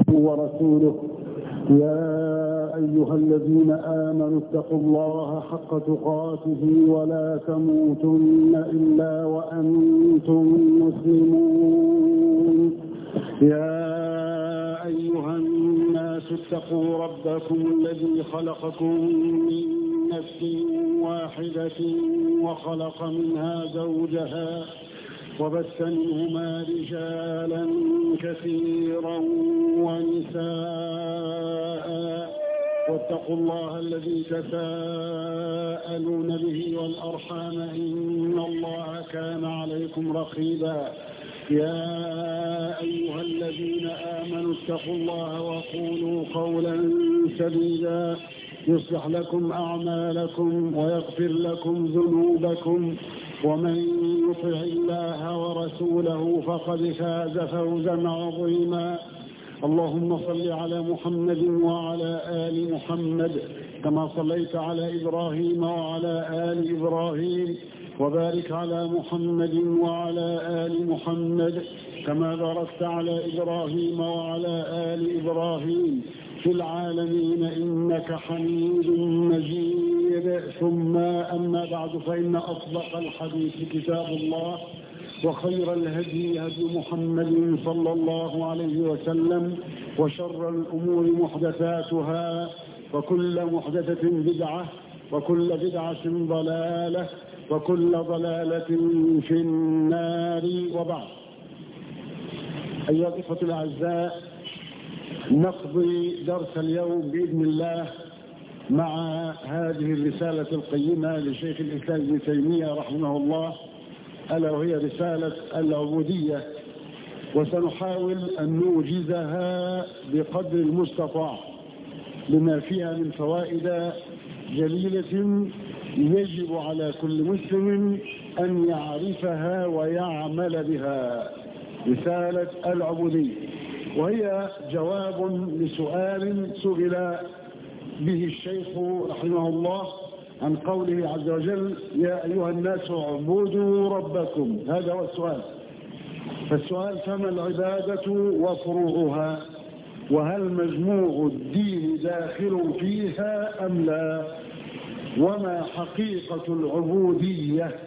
ورسوله يا أيها الذين آمنوا اتقوا الله حق تقاته ولا تموتن إلا وأنتم مسلمون يا أيها الناس اتقوا ربكم الذي خلقكم من نفس واحدة وخلق منها زوجها وبث منهما رجالا كثيرا ونساء واتقوا الله الذي تساءلون به والأرحام إن الله كان عليكم رقيبا يا أيها الذين آمنوا اتقوا الله وقولوا قولا سديدا يصلح لكم أعمالكم ويغفر لكم ذنوبكم ومن يطع الله ورسوله فقد فاز فوزا عظيما اللهم صل على محمد وعلى آل محمد كما صليت على إبراهيم وعلى آل إبراهيم وبارك على محمد وعلى آل محمد كما باركت على إبراهيم وعلى آل إبراهيم في العالمين إنك حميد مجيد ثم أما بعد فإن أصدق الحديث كتاب الله وخير الهدي هدي محمد صلى الله عليه وسلم وشر الأمور محدثاتها وكل محدثة بدعة وكل بدعة ضلالة وكل ضلالة في النار وبعد أيها الإخوة الأعزاء نقضي درس اليوم بإذن الله مع هذه الرسالة القيمة لشيخ الإسلام ابن تيمية رحمه الله ألا وهي رسالة العبودية وسنحاول أن نوجزها بقدر المستطاع لما فيها من فوائد جليلة يجب على كل مسلم أن يعرفها ويعمل بها رسالة العبودية وهي جواب لسؤال سئل به الشيخ رحمه الله عن قوله عز وجل يا أيها الناس اعبدوا ربكم هذا هو السؤال فالسؤال فما العبادة وفروعها وهل مجموع الدين داخل فيها أم لا وما حقيقة العبودية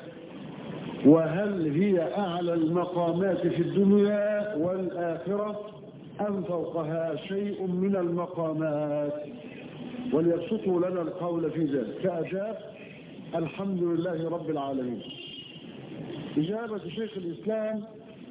وهل هي أعلى المقامات في الدنيا والآخرة أم فوقها شيء من المقامات وليبسطوا لنا القول في ذلك فأجاب الحمد لله رب العالمين إجابة شيخ الإسلام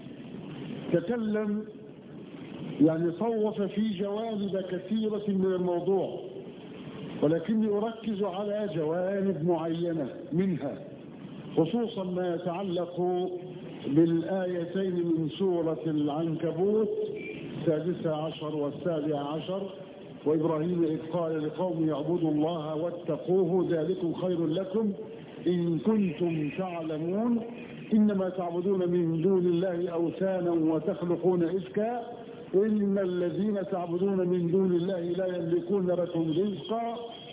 تكلم يعني صوف في جوانب كثيرة من الموضوع ولكني أركز على جوانب معينة منها خصوصا ما يتعلق بالآيتين من سورة العنكبوت السادسة عشر والسابعة عشر وإبراهيم إذ قال لقوم يعبدوا الله واتقوه ذلكم خير لكم إن كنتم تعلمون إنما تعبدون من دون الله أوثانا وتخلقون إفكا إن الذين تعبدون من دون الله لا يملكون لكم رزقا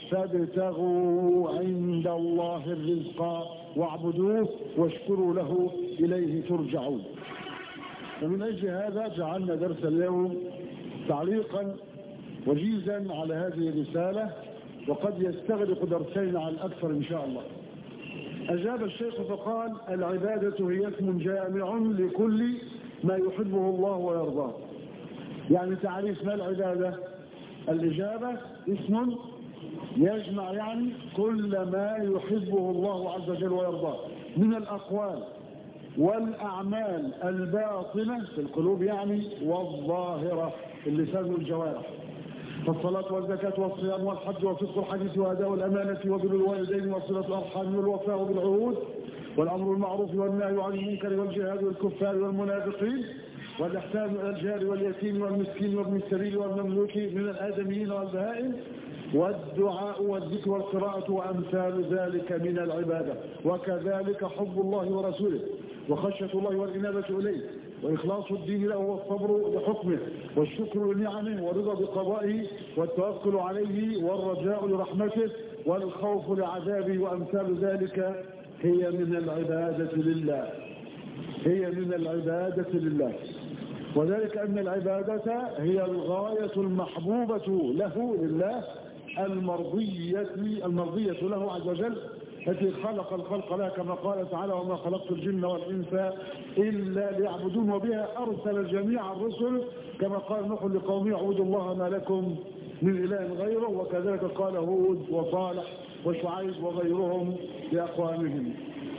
فابتغوا عند الله الرزق واعبدوه واشكروا له إليه ترجعون ومن أجل هذا جعلنا درس اليوم تعليقا وجيزا على هذه الرسالة وقد يستغرق درسين على الأكثر إن شاء الله أجاب الشيخ فقال العبادة هي اسم جامع لكل ما يحبه الله ويرضاه يعني تعريف ما العبادة الإجابة اسم يجمع يعني كل ما يحبه الله عز وجل ويرضاه من الأقوال والأعمال الباطنة في القلوب يعني والظاهرة اللسان والجوارح فالصلاة والزكاة والصيام والحج وفسق الحديث وأداء الأمانة وبر الوالدين وصلة الأرحام والوفاء بالعهود والأمر بالمعروف والنهي عن المنكر والجهاد والكفار والمنافقين والإحسان إلى الجار واليتيم والمسكين وابن السبيل والمملوك من الآدميين والبهائم والدعاء والذكر والقراءة وأمثال ذلك من العبادة وكذلك حب الله ورسوله وخشية الله والإنابة إليه وإخلاص الدين له والصبر لحكمه والشكر لنعمه والرضا بقضائه والتوكل عليه والرجاء لرحمته والخوف لعذابه وأمثال ذلك هي من العبادة لله هي من العبادة لله وذلك أن العبادة هي الغاية المحبوبة له لله المرضية المرضية له عز وجل التي خلق الخلق لها كما قال تعالى وما خلقت الجن والإنس إلا ليعبدون وبها أرسل جميع الرسل كما قال نوح لقومه اعبدوا الله ما لكم من إله غيره وكذلك قال هود وصالح وشعيب وغيرهم لأقوامهم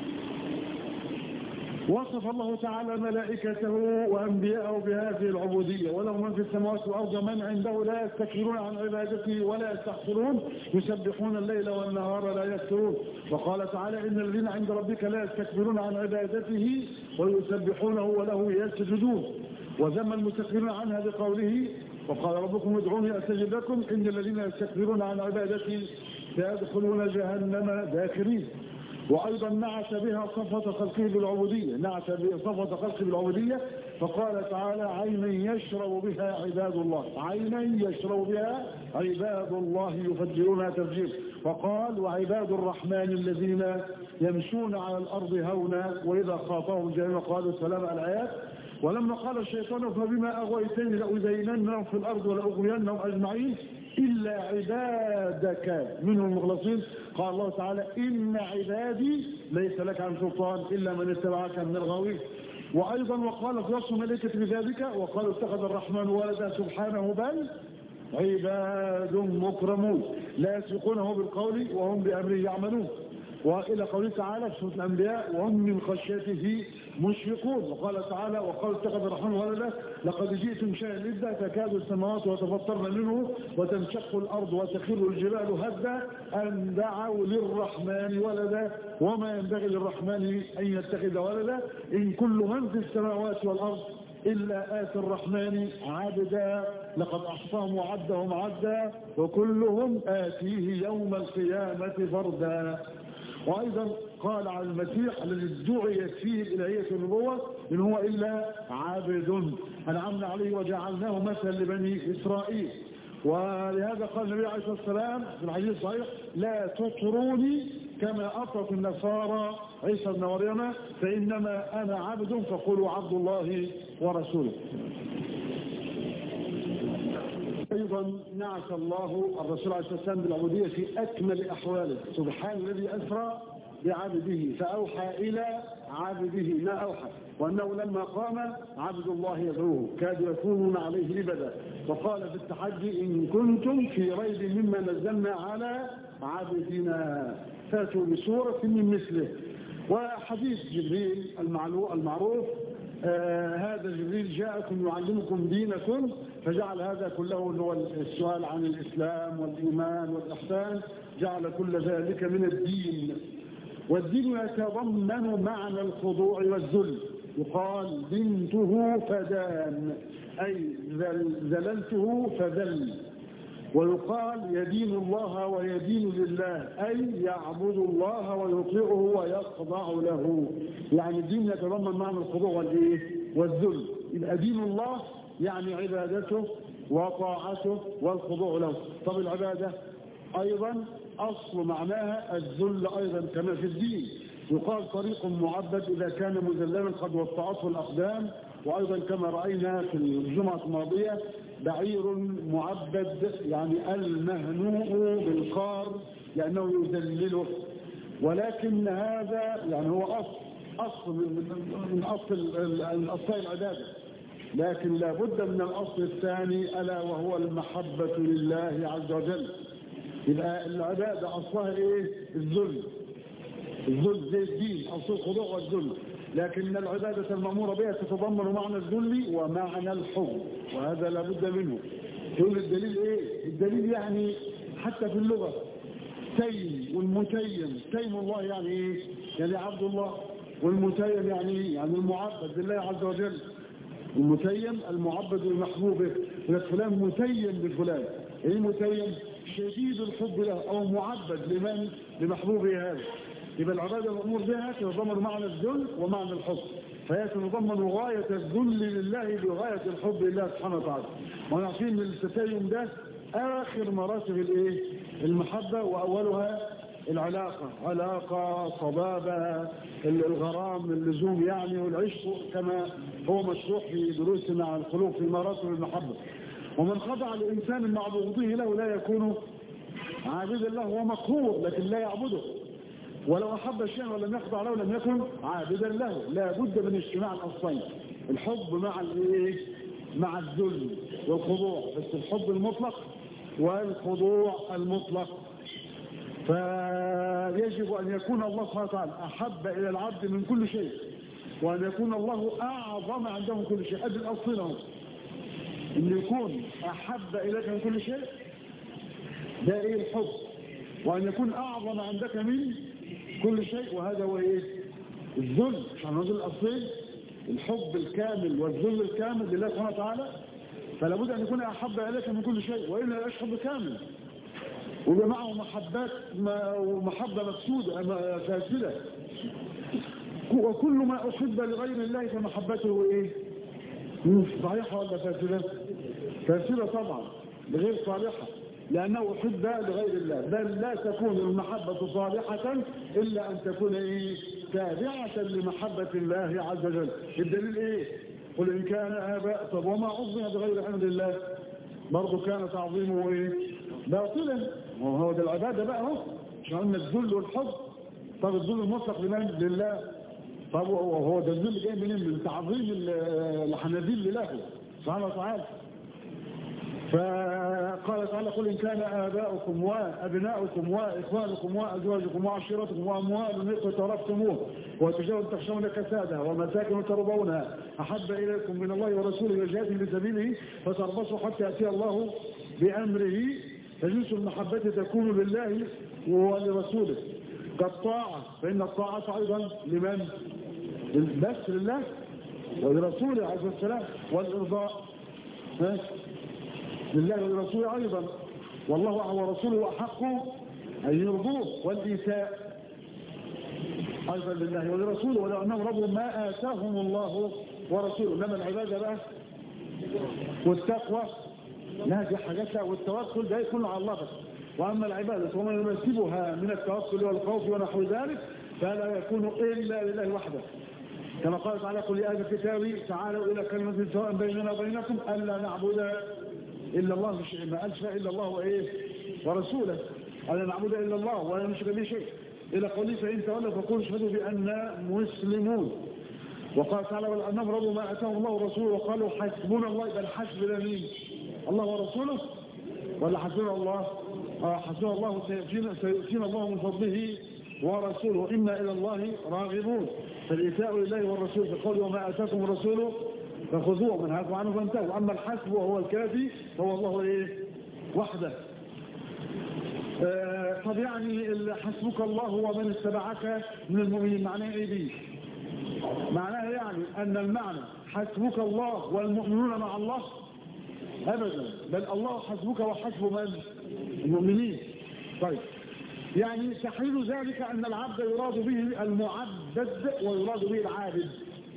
وصف الله تعالى ملائكته وأنبياءه بهذه العبودية وله من في السماوات والأرض من عنده لا يستكبرون عن عبادته ولا يستحسرون يسبحون الليل والنهار لا يفترون وقال تعالى إن الذين عند ربك لا يستكبرون عن عبادته ويسبحونه وله يسجدون وذم المستكبرون عنها بقوله وقال ربكم ادعوني أستجب لكم إن الذين يستكبرون عن عبادتي سيدخلون جهنم داخرين وأيضا نعت بها صفة خلقه بالعبودية نعت صفة خلقه بالعبودية فقال تعالى عينا يشرب بها عباد الله عينا يشرب بها عباد الله يفجرونها تفجير وقال وعباد الرحمن الذين يمشون على الأرض هونا وإذا خاطبهم جميعا قالوا سلام الآيات ولما قال الشيطان فبما أغويتني لأزيننهم في الأرض ولأغوينهم أجمعين إلا عبادك منهم المخلصين قال الله تعالى إن عبادي ليس لك عن سلطان إلا من اتبعك من الغاوين وأيضا وقال في وصف ملكة بذلك وقالوا اتخذ الرحمن ولدا سبحانه بل عباد مكرمون لا يسبقونه بالقول وهم بأمره يعملون وإلى قوله تعالى في سورة الأنبياء وهم من خشيته مشفقون وقال تعالى وقال اتخذ الرحمن ولدا لقد جئتم شيئا إدا تكاد السماوات وتفطرن منه وتنشق الأرض وتخر الجبال هدا أن دعوا للرحمن ولدا وما ينبغي للرحمن أن يتخذ ولدا إن كل من في السماوات والأرض إلا آتي الرحمن عبدا لقد أحصاهم وعدهم عدا وكلهم آتيه يوم القيامة فردا وأيضا قال عن المسيح الذي ادعيت فيه الإلهية النبوة إن هو إلا عابد أنعمنا عليه وجعلناه مثلا لبني إسرائيل ولهذا قال النبي عليه الصلاة والسلام في الحديث الصحيح لا تطروني كما أطرت النصارى عيسى بن مريم فإنما أنا عبد فقولوا عبد الله ورسوله أيضا نعت الله الرسول عليه الصلاة والسلام بالعبودية في أكمل أحواله سبحان الذي أسرى بعبده فأوحى إلى عبده ما أوحى وأنه لما قام عبد الله يدعوه كاد يكونون عليه لبدا وقال في التحدي إن كنتم في ريب مما نزلنا على عبدنا فاتوا بسورة من مثله وحديث جبريل المعروف آه هذا جبريل جاءكم يعلمكم دينكم فجعل هذا كله هو السؤال عن الإسلام والإيمان والإحسان جعل كل ذلك من الدين والدين يتضمن معنى الخضوع والذل يقال بنته فدان أي ذللته فذل ويقال يدين الله ويدين لله أي يعبد الله ويطيعه ويخضع له يعني الدين يتضمن معنى الخضوع والإيه والذل يبقى دين الله يعني عبادته وطاعته والخضوع له طب العبادة أيضا أصل معناها الذل أيضا كما في الدين يقال طريق معبد إذا كان مذللا قد وطعته الأقدام وأيضا كما رأينا في الجمعة الماضية بعير معبد يعني المهنوء بالقار لأنه يذلله ولكن هذا يعني هو أصل أصل من أصل من أصل العبادة لكن لابد من الأصل الثاني ألا وهو المحبة لله عز وجل يبقى العبادة أصلها إيه الذل الذل زي الدين أصل الخضوع والذل لكن العبادة المأمورة بها تتضمن معنى الذل ومعنى الحب وهذا لابد منه يقول الدليل إيه الدليل يعني حتى في اللغة تيم والمتيم تيم الله يعني إيه يعني عبد الله والمتيم يعني إيه يعني المعبد لله عز وجل المتيم المعبد المحبوب فلان متيم بفلان ايه متيم شديد الحب له او معبد لمن لمحبوبه هذا يبقى العباده الامور بها تتضمن معنى الذل ومعنى الحب فهي تتضمن غايه الذل لله بغايه الحب لله سبحانه وتعالى ونعرفين ان التتيم ده اخر مراتب الايه المحبه واولها العلاقة علاقة صبابة الغرام اللزوم يعني والعشق كما هو مشروح في دروسنا عن القلوب في مراتب المحبة ومن خضع لإنسان مع بغضه له لا يكون عابدا له هو مقهور لكن لا يعبده ولو أحب شيئا ولم يخضع له لم يكن عابدا له لا بد من اجتماع الأصلين الحب مع الايه مع الذل والخضوع بس الحب المطلق والخضوع المطلق فيجب أن يكون الله سبحانه وتعالى أحب إلى العبد من كل شيء وأن يكون الله أعظم عنده من كل شيء هذه الأصل له أن يكون أحب إليك من كل شيء ده إيه الحب وأن يكون أعظم عندك من كل شيء وهذا هو إيه الذل عشان هذا الأصيل الحب الكامل والذل الكامل لله سبحانه وتعالى فلا بد أن يكون أحب إليك من كل شيء وإلا لا حب كامل ويبقى معه محبات ومحبة مفسودة فاسدة وكل ما أحب لغير الله فمحبته إيه صحيحة ولا فاسدة فاسدة طبعا غير صالحة لأنه أحب لغير الله بل لا تكون المحبة صالحة إلا أن تكون إيه تابعة لمحبة الله عز وجل الدليل إيه قل إن كان آباء طب وما عظم بغير حمد الله برضه كان تعظيمه إيه باطلا وهو ده العبادة بقى اهو عشان قلنا الذل والحب طب الذل المطلق لمن لله طب وهو ده الذل جاي منين من تعظيم الحناديل له سبحانه وتعالى فقال تعالى قل إن كان آباؤكم وأبناؤكم وإخوانكم وأزواجكم وعشيرتكم وأموال اقترفتموه وتجاوز تخشون كسادها ومساكن ترضونها أحب إليكم من الله ورسوله وجهاد في سبيله فتربصوا حتى يأتي الله بأمره فجنس المحبة تكون لله ولرسوله كالطاعة فإن الطاعة أيضا لمن؟ بس لله ولرسوله عليه السلام والإرضاء لله ولرسوله أيضا والله ورسوله أحق أن يرضوه والإيتاء أيضا لله ولرسوله ولو أنهم رضوا ما آتاهم الله ورسوله إنما العبادة بقى والتقوى لا دي حاجات لا والتوكل ده يكون على الله بس وأما العبادة وما يناسبها من التوكل والخوف ونحو ذلك فلا يكون إلا لله وحده كما قال تعالى قل يا أهل الكتاب تعالوا إلى كلمة سواء بيننا وبينكم ألا نعبد إلا الله مش ما قالش إلا الله وإيه ورسوله ألا نعبد إلا الله ولا نشرك به شيء إلى قوله فإن تولوا فقولوا اشهدوا بأننا مسلمون وقال تعالى ولأنهم رضوا ما أتاهم الله ورسوله وقالوا حسبنا الله يبقى الحسب لمين الله ورسوله ولا حسبنا الله آه حسبنا الله سيؤتينا, سيؤتينا الله من فضله ورسوله إنا إلى الله راغبون فالإيتاء لله والرسول بقول وما أتاكم الرسول فخذوه من هذا عنه فانتهوا أما الحسب وهو الكافي فهو الله إيه وحده آه طب يعني حسبك الله ومن اتبعك من المؤمنين معناه ايه دي معناه يعني ان المعنى حسبك الله والمؤمنون مع الله ابدا بل الله حسبك وحسب من المؤمنين طيب يعني تحليل ذلك ان العبد يراد به المعبد ويراد به العابد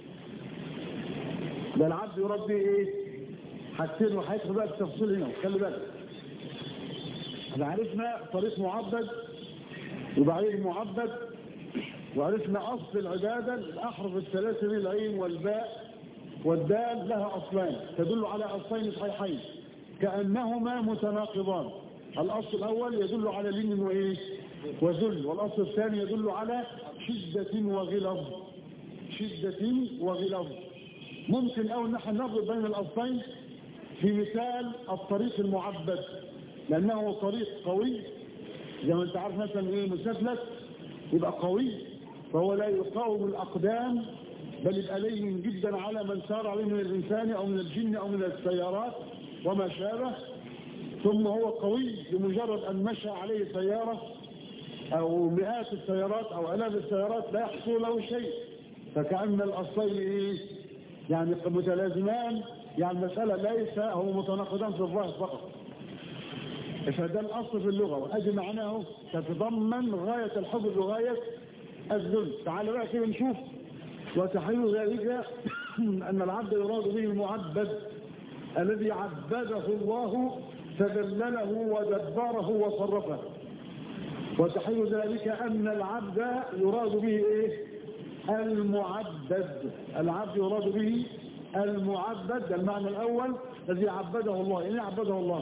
ده العبد يراد به ايه حاجتين وهيدخل بقى التفصيل هنا خلي بالك احنا عرفنا طريق معبد وبعدين معبد وعرفنا اصل العباده الاحرف الثلاثه من العين والباء والدال لها اصلان تدل على اصلين صحيحين كانهما متناقضان الاصل الاول يدل على لين وايه وذل والاصل الثاني يدل على شده وغلظ شده وغلظ ممكن او نحن نربط بين الاصلين في مثال الطريق المعبد لانه طريق قوي زي ما انت عارف مثلا ايه مسفلت يبقى قوي فهو لا يقاوم الاقدام بل يبقى لين جدا على من سار عليه من الانسان او من الجن او من السيارات وما شابه ثم هو قوي بمجرد ان مشى عليه سياره او مئات السيارات او الاف السيارات لا يحصل له شيء فكأن الاصلين ايه يعني متلازمان يعني المسألة ليس هو متناقضان في الظاهر فقط فده الأصل في اللغة وأدي معناه تتضمن غاية الحب وغاية الذل تعال بقى كده نشوف وتحليل ذلك أن العبد يراد به المعبد الذي عبده الله فذلله ودبره وصرفه وتحيل ذلك أن العبد يراد به إيه المعبد العبد يراد به المعبد المعنى الأول الذي عبده الله يعني عبده الله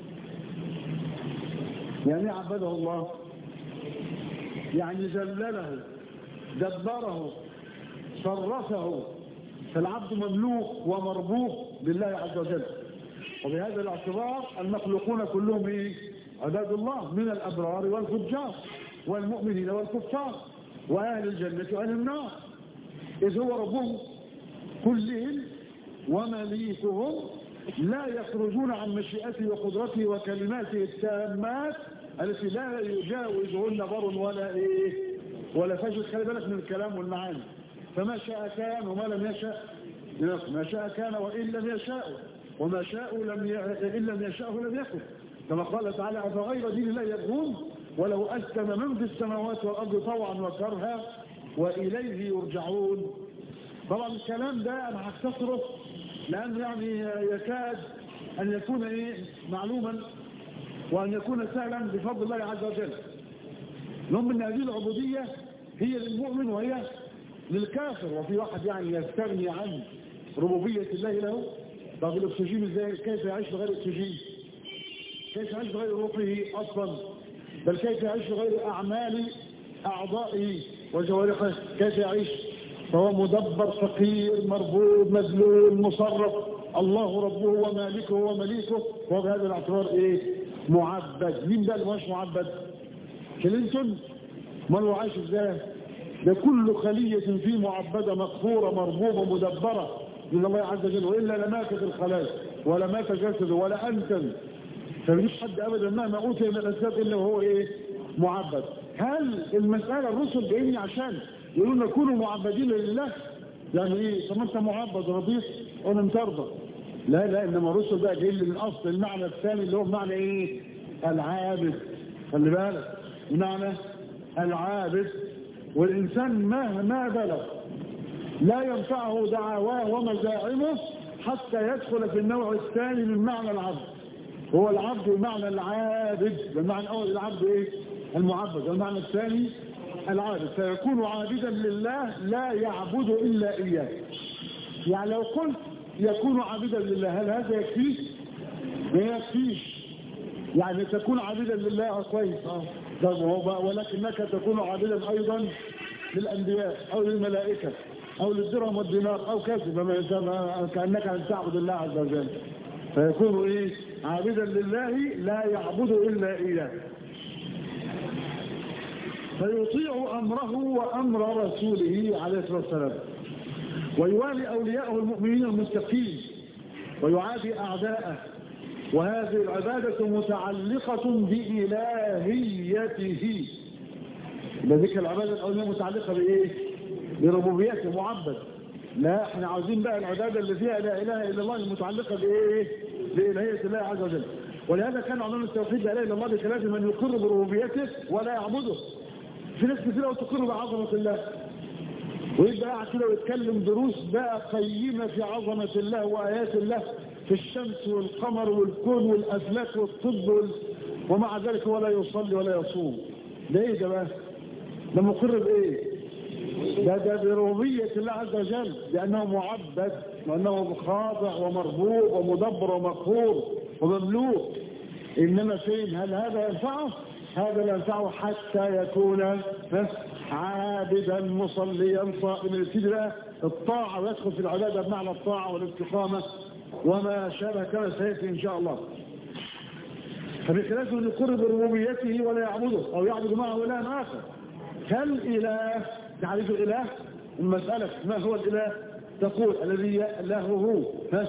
يعني عبده الله يعني ذلله دبره صرفه فالعبد مملوك ومربوط بالله عز وجل وبهذا الاعتبار المخلوقون كلهم ايه عباد الله من الابرار والفجار والمؤمنين والكفار واهل الجنه واهل النار اذ هو ربهم كلهم ومليكهم لا يخرجون عن مشيئته وقدرته وكلماته التامات التي لا يجاوزهن بر ولا ايه ولا فجر خلي بالك من الكلام والمعاني فما شاء كان وما لم يشاء ما شاء كان وإن لم يشاء وما شاءوا لم ي... إن لم يشاءه لم يكن كما قال تعالى أفغير دين الله يبغون ولو أسلم من في السماوات والأرض طوعا وكرها وإليه يرجعون طبعا الكلام ده أنا هختصره لأنه يعني يكاد أن يكون إيه معلوما وأن يكون سهلا بفضل الله عز وجل لهم من هذه العبودية هي للمؤمن وهي للكافر وفي واحد يعني يستغني عن ربوبية الله له طب الأكسجين ازاي كيف يعيش بغير أكسجين كيف يعيش بغير روحه أصلا بل كيف يعيش بغير أعمال أعضائه وجوارحه كيف يعيش فهو مدبر فقير مربوط مذلول مصرف الله ربه ومالكه ومليكه وهو بهذا الاعتبار ايه معبد مين ده اللي مش معبد كلينتون امال هو عايش ازاي ده كل خلية فيه معبدة مقفورة مربوبة مدبرة من الله عز وجل وإلا لماتت الخلايا ولا مات جسده ولا أنتن فمفيش حد أبدا مهما أوتي من الأسباب إلا وهو إيه معبد هل المسألة الرسل جايين عشان يقولون كونوا معبدين لله يعني إيه طب أنت معبد رضيت ولم ترضى لا لا إنما الرسل بقى جايين من أصل المعنى الثاني اللي هو معنى إيه العابد خلي بالك بمعنى العابد والإنسان مهما بلغ لا ينفعه دعواه ومزاعمه حتى يدخل في النوع الثاني من معنى العبد هو العبد بمعنى العابد بالمعنى الأول العبد إيه؟ المعبد والمعنى الثاني العابد فيكون عابدا لله لا يعبد إلا إياه يعني لو قلت يكون عابدا لله هل هذا يكفيه؟ ما يكفيش يعني تكون عابدا لله كويس اه ولكنك تكون عابدا ايضا للانبياء او للملائكه او للدرهم والدينار او كذب كانك ان تعبد الله عز وجل فيكون ايه عابدا لله لا يعبد الا اياه فيطيع امره وامر رسوله عليه الصلاه والسلام ويوالي اولياءه المؤمنين المتقين ويعادي اعداءه وهذه العبادة متعلقة بإلهيته ذلك العبادة الأولية متعلقة بإيه؟ بربوبيته معبد لا احنا عاوزين بقى العبادة اللي فيها لا إله إلا الله المتعلقة بإيه؟ بإلهية الله عز وجل ولهذا كان علماء التوحيد لا إله إلا الله بخلاف من يقر بربوبيته ولا يعبده في ناس كثيرة تقر بعظمة الله ويبقى قاعد كده ويتكلم دروس بقى قيمة في عظمة الله وآيات الله في الشمس والقمر والكون والأفلاك والطب وال... ومع ذلك ولا يصلي ولا يصوم ده ايه ده بقى ده مقر بايه ده ده بربوبية الله عز وجل لأنه معبد وأنه خاضع ومربوط ومدبر ومقهور ومملوك إنما فين هل هذا ينفعه هذا لا ينفعه حتى يكون عابدا مصليا صائما يبتدي بقى الطاعة ويدخل في العبادة بمعنى الطاعة والاستقامة وما شابه كما سيأتي إن شاء الله فبخلاف من يقر بربوبيته ولا يعبده أو يعبد معه إله آخر كالإله تعرف الإله المسألة ما هو الإله تقول الذي له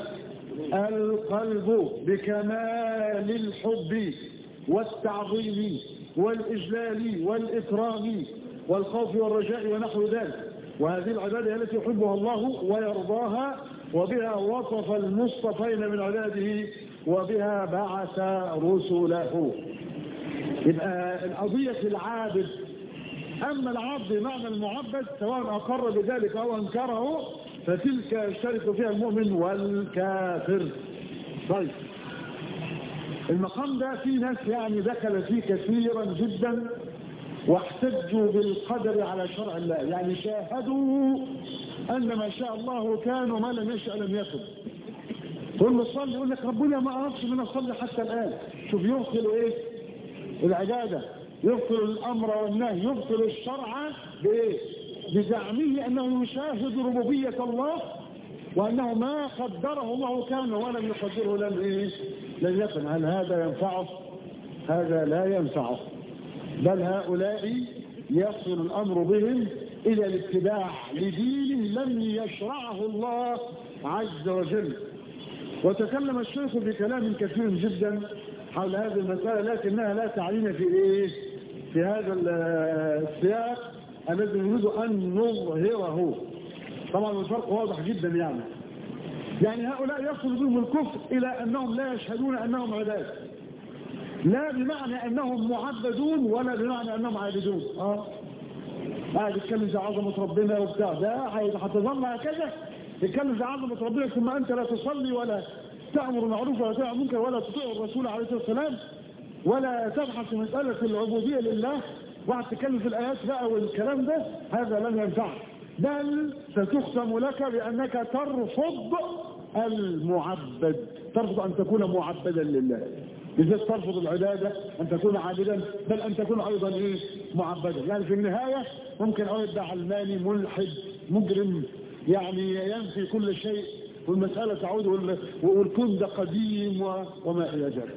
القلب بكمال الحب والتعظيم والإجلال والإكرام والخوف والرجاء ونحو ذلك وهذه العبادة التي يحبها الله ويرضاها وبها وصف المصطفين من عباده وبها بعث رسله يبقى القضية العابد أما العبد بمعنى المعبد سواء أقر بذلك أو أنكره فتلك يشترك فيها المؤمن والكافر طيب المقام ده في ناس يعني دخل فيه كثيرا جدا واحتجوا بالقدر على شرع الله يعني شاهدوا أن ما شاء الله كان وما لم يشاء لم يكن تقول له صلي يقول لك ربنا ما أردش من أصلي حتى الآن شوف يبطل إيه العبادة يبطل الأمر والنهي يبطل الشرع بإيه بزعمه أنه يشاهد ربوبية الله وأنه ما قدره الله كان ولم يقدره لم إيه لم يكن هل هذا ينفعه هذا لا ينفعه بل هؤلاء يصل الأمر بهم إلى الاتباع لدين لم يشرعه الله عز وجل وتكلم الشيخ بكلام كثير جدا حول هذه المسألة لكنها لا تعنينا في إيه في هذا السياق الذي نريد أن نظهره طبعا الفرق واضح جدا يعني يعني هؤلاء يصل بهم الكفر إلى أنهم لا يشهدون أنهم عباد لا بمعنى أنهم معبدون ولا بمعنى أنهم عابدون اه قاعد يتكلم زي عظمة ربنا وبتاع ده هتظل هكذا تتكلم زي عظمة ربنا ثم أنت لا تصلي ولا تأمر معروف ولا تنهى منكر ولا تطيع الرسول عليه الصلاة والسلام ولا تبحث في مسألة العبودية لله وقعد تتكلم في الآيات بقى والكلام ده هذا لن ينفعك بل ستختم لك بأنك ترفض المعبد ترفض أن تكون معبدا لله بالذات ترفض العبادة أن تكون عابدا بل أن تكون أيضا إيه معبدا يعني في النهاية ممكن أو يبدأ علماني ملحد مجرم يعني ينفي كل شيء والمسألة تعود والكون ده قديم وما إلى ذلك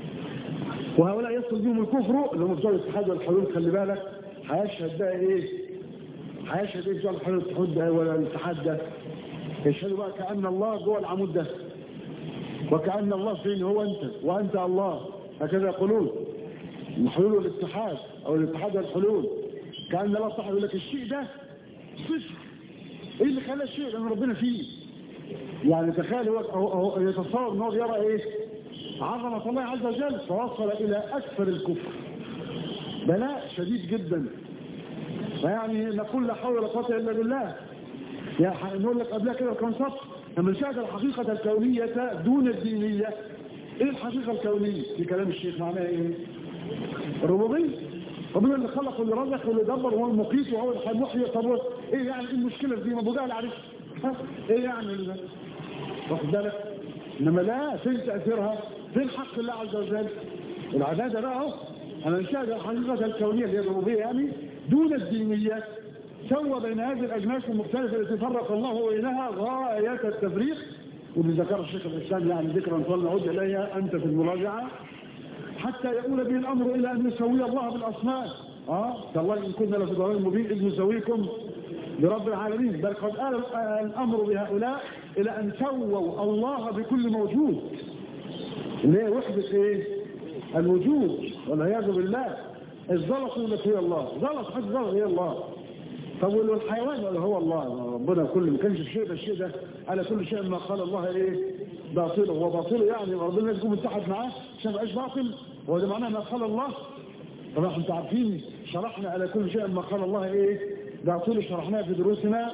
وهؤلاء يصل بهم الكفر اللي هم بتوع الاتحاد والحلول خلي بالك هيشهد بقى ايه هيشهد ايه بتوع الحلول الاتحاد ده ولا الاتحاد ده يشهدوا بقى كأن الله جوه العمود ده وكأن الله فين هو انت وانت الله هكذا يقولون الحلول والاتحاد او الاتحاد والحلول كأن الله صح يقول لك الشيء ده صفر ايه اللي خلى الشيء لان ربنا فيه يعني تخيل هو, هو, هو يتصور ان هو يرى ايه عظمة الله عز وجل فوصل إلى أكثر الكفر بلاء شديد جدا فيعني نقول لا حول ولا قوة إلا بالله يعني نقول لك قبلها كده كان سطر لما نشاهد الحقيقة الكونية دون الدينية إيه الحقيقة الكونية في كلام الشيخ معناها إيه الربوبية ربنا اللي خلق واللي رزق واللي دبر وهو المقيت وهو المحيي طب ايه يعني ايه المشكله دي ما ابو جهل عارف ايه يعني واخد بالك انما لا فين تاثيرها فين حق الله عز وجل العبادة بقى اهو انا نشاهد الحقيقة الكونية اللي هي الربوبية يعني دون الدينية سوى بين هذه الأجناس المختلفة التي فرق الله بينها غاية التفريق واللي ذكر الشيخ الإسلام يعني ذكرا فلنعود إليها أنت في المراجعة حتى يقول به الأمر إلى أن يسوي الله بالأصنام اه تالله إن كنا لفي ضلال مبين إذ نسويكم برب العالمين بل قد آل الأمر بهؤلاء إلى أن سووا الله بكل موجود اللي هي وحدة ايه الوجود والعياذ بالله الزلط يقول لك هي الله زلط حد زلط هي الله طب والحيوان ولا هو الله ربنا كل ما كانش الشيء ده الشيء ده على كل شيء ما قال الله ايه باطله هو باطله يعني ربنا يكون متحد معاه عشان ما باطل هو ده معناه ما قال الله طبعا انتوا عارفين شرحنا على كل شيء ما قال الله ايه باطله شرحناها في دروسنا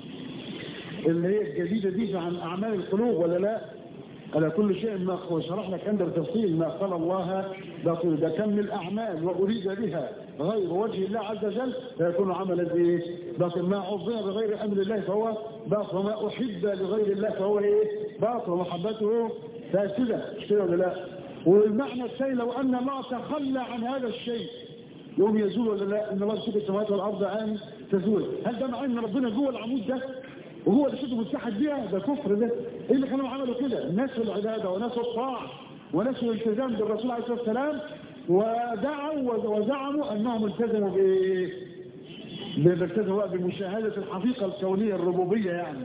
اللي هي الجديدة دي عن اعمال القلوب ولا لا على كل شيء ما وشرح لك عند التفصيل ما قال الله باطل ده كم من الأعمال وأريد بها غير وجه الله عز وجل فيكون عملا إيه باطل ما عظم بغير أمر الله فهو باطل وما أحب لغير الله فهو إيه باطل ومحبته فاسدة مش كده ولا لا والمعنى الثاني لو أن الله تخلى عن هذا الشيء يوم يزول ولا لا ان الله يسوق السماوات والارض عام تزول هل ده معناه ان ربنا جوه العمود ده وهو اللي شده متحد بيها ده كفر ده ايه اللي كانوا عملوا كده نسوا العبادة ونسوا الطاعة ونسوا الالتزام بالرسول عليه الصلاة والسلام ودعوا وزعموا انهم التزموا بايه بالتزموا بمشاهدة الحقيقة الكونية الربوبية يعني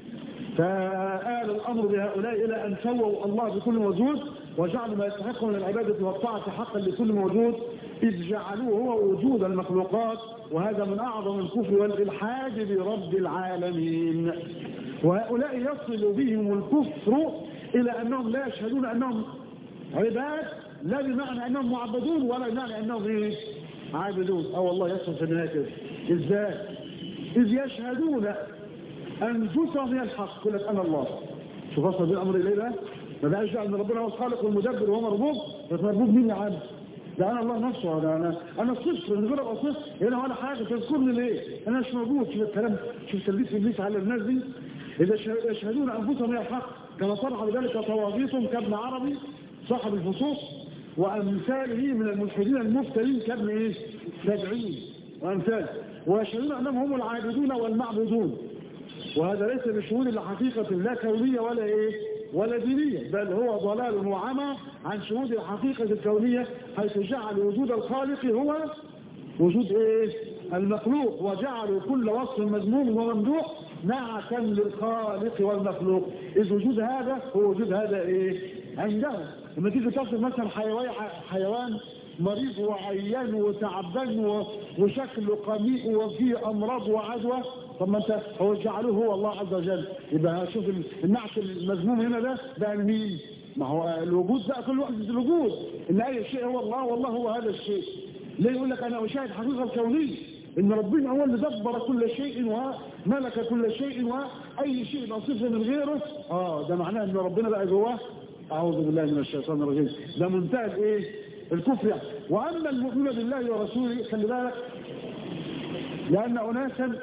فآل الأمر بهؤلاء إلى أن سووا الله بكل موجود وجعلوا ما يستحق من العبادة والطاعة حقا لكل موجود إذ جعلوه هو وجود المخلوقات وهذا من أعظم الكفر والإلحاد برب العالمين وهؤلاء يصل بهم الكفر إلى أنهم لا يشهدون أنهم عباد لا بمعنى أنهم معبدون ولا بمعنى أنهم إيه؟ عابدون أو الله يصل في النهاية كده إزاي إذ يشهدون أنفسهم هي الحق يقول لك أنا الله شوف وصل بالأمر إليه ده ما بقاش ان ربنا هو الخالق والمدبر وهو مربوب بس مربوب مين يا عم ده انا الله نفسه انا انا انا صفر من غير ابقى صفر هنا ولا حاجه تذكرني ليه انا مش موجود شوف الكلام شوف تلبيس ابليس على الناس دي اذا يشهدون انفسهم الى الحق كما صرح بذلك طواغيتهم كابن عربي صاحب الفصوص وامثاله من الملحدين المفترين كابن ايه سبعين وامثاله ويشهدون انهم هم العابدون والمعبودون وهذا ليس بشهود لحقيقة لا كونية ولا ايه ولا دينية بل هو ضلال وعمى عن شهود الحقيقة الكونية حيث جعل وجود الخالق هو وجود ايه المخلوق وجعلوا كل وصف مذموم وممدوح نعتا للخالق والمخلوق إذ وجود هذا هو وجود هذا ايه عندهم لما تيجي تصف مثلا حيوان حيوان مريض وعيان وتعبان وشكله قميء وفيه امراض وعدوى طب ما انت هو جعلوه هو الله عز وجل يبقى شوف النعت المذموم هنا ده ده مين ما هو الوجود ده كل واحد الوجود ان اي شيء هو الله والله هو هذا الشيء ليه يقول لك انا اشاهد حقيقه الكونيه ان ربنا هو اللي دبر كل شيء وملك كل شيء واي شيء نصفه من غيره اه ده معناه ان ربنا بقى جواه اعوذ بالله من الشيطان الرجيم ده منتهى الايه الكفر يعني. واما المؤمن بالله ورسوله خلي بالك لان اناسا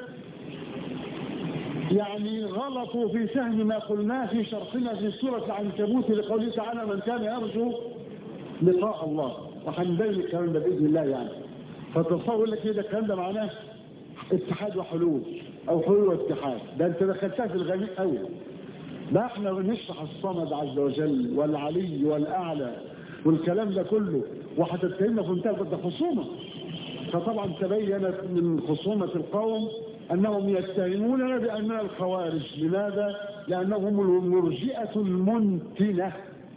يعني غلطوا في فهم ما قلناه في شرحنا في سورة العنكبوت لقوله تعالى من كان يرجو لقاء الله وهنبين الكلام ده بإذن الله يعني فتصور لك كده الكلام ده معناه اتحاد وحلول او حلول واتحاد ده انت دخلتها في الغريب قوي ده احنا بنشرح الصمد عز وجل والعلي والاعلى والكلام ده كله وهتتهمنا في منتهى ده خصومه فطبعا تبينت من خصومه القوم أنهم يتهموننا بأننا الخوارج لماذا؟ لأنهم المرجئة المنتنة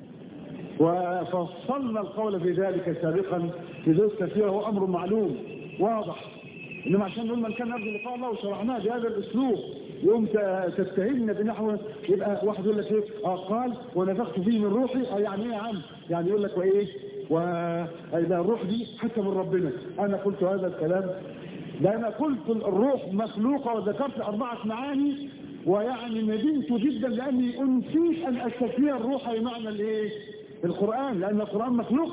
وفصلنا القول في ذلك سابقا في دروس كثيرة هو أمر معلوم واضح إنما عشان نقول من كان يرجو لقاء الله وشرعناه بهذا الأسلوب يوم تتهمنا بنحو يبقى واحد يقول لك ايه اه قال ونفخت فيه من روحي اه يعني ايه يا عم يعني يقول لك وايه واذا الروح دي حتى من ربنا انا قلت هذا الكلام ده انا قلت الروح مخلوقة وذكرت اربعة معاني ويعني ندمت جدا لاني انسيت ان استثني الروح بمعنى الايه القرآن لان القرآن مخلوق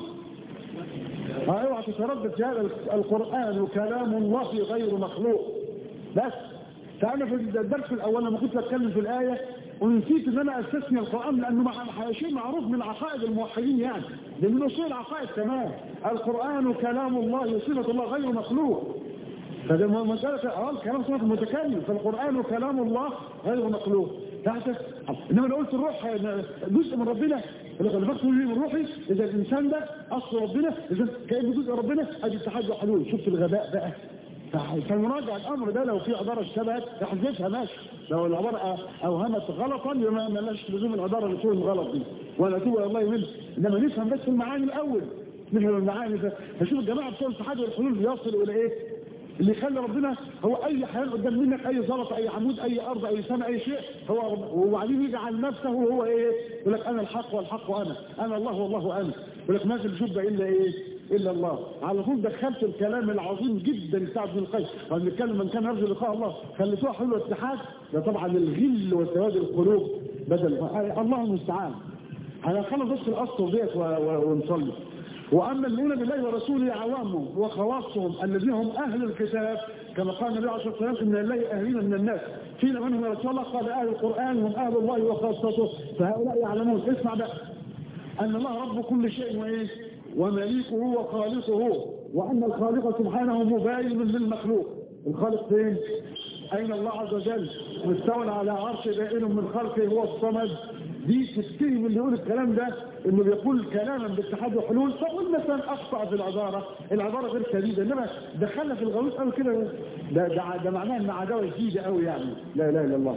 اوعى تتردد في هذا القرآن كلام الله غير مخلوق بس فانا في الدرس الاول لما كنت بتكلم في الايه ونسيت ان انا استثني القران لانه شيء معروف من عقائد الموحدين يعني ده من اصول العقائد تمام القران كلام الله صفه الله غير مخلوق فده مسألة اه الكلام صفة متكلم فالقرآن كلام الله غير مخلوق تحت انما لو قلت الروح جزء من ربنا اللي خلفت من روحي اذا الانسان ده اصل ربنا اذا كانه جزء ربنا ادي اتحاد وحلول شفت الغباء بقى فالمراجع الامر ده لو في عباره اشتبهت احذفها ماشي لو العباره اوهمت غلطا يبقى ما لهاش لزوم العباره اللي تكون غلط دي ولا اتوب الى الله منه انما نفهم بس المعاني الاول نفهم المعاني فشوف الجماعه بتوع الاتحاد والحلول بيصلوا الى ايه؟ اللي يخلي ربنا هو اي حيوان قدام منك اي زلط اي عمود اي ارض اي سماء اي شيء هو وبعدين يجعل نفسه هو ايه يقول لك انا الحق والحق انا انا الله والله انا يقول لك ما في الجبه الا ايه الا الله على طول دخلت الكلام العظيم جدا بتاع ابن القيم بنتكلم من كان يرجو لقاء الله خليتوها حلو اتحاد ده طبعا الغل وسواد القلوب بدل الله المستعان انا خلص بس الاصل ديت ونصلي واما المؤمنون بالله ورسوله عوامهم وخواصهم الذين هم اهل الكتاب كما قال النبي عليه الصلاه والسلام ان الله اهلين من الناس فينا منهم يا رسول الله قال اهل القران هم اهل الله وخاصته فهؤلاء يعلمون اسمع بقى ان الله رب كل شيء وايه ومليكه وخالقه وان الخالق سبحانه مباين للمخلوق الخالق فين اين الله عز وجل مستوى على عرش بائن من خلقه هو الصمد دي تتهم اللي يقول الكلام ده انه بيقول كلاما باتحاد وحلول فقول مثلا اخطا في العباره العباره غير سديده انما دخلنا في الغويط قوي كده ده ده, ده معناه ان عداوه جديده قوي يعني لا اله الا الله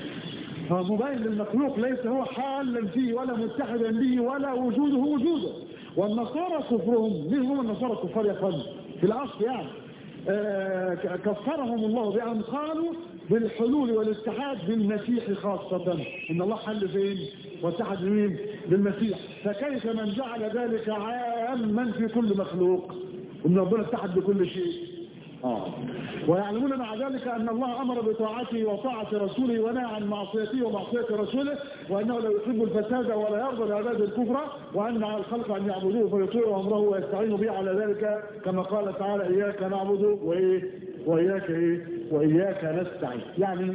فمبين للمخلوق ليس هو حالا فيه ولا متحدا به ولا وجوده وجوده والنصارى كفرهم مين هم النصارى الكفار يا اخوان في الاصل يعني آه كفرهم الله بأن قالوا بالحلول والاتحاد بالمسيح خاصة إن الله حل فين واتحد مين بالمسيح فكيف من جعل ذلك عاما في كل مخلوق إن ربنا اتحد بكل شيء آه. ويعلمون مع ذلك أن الله أمر بطاعته وطاعة رسوله ونهى عن معصيته ومعصية رسوله وأنه لا يحب الفساد ولا يرضى لعباد الكفر وأن على الخلق أن يعبدوه فيطيعوا أمره ويستعينوا به على ذلك كما قال تعالى إياك نعبد وإيه وإياك إيه وإياك نستعين يعني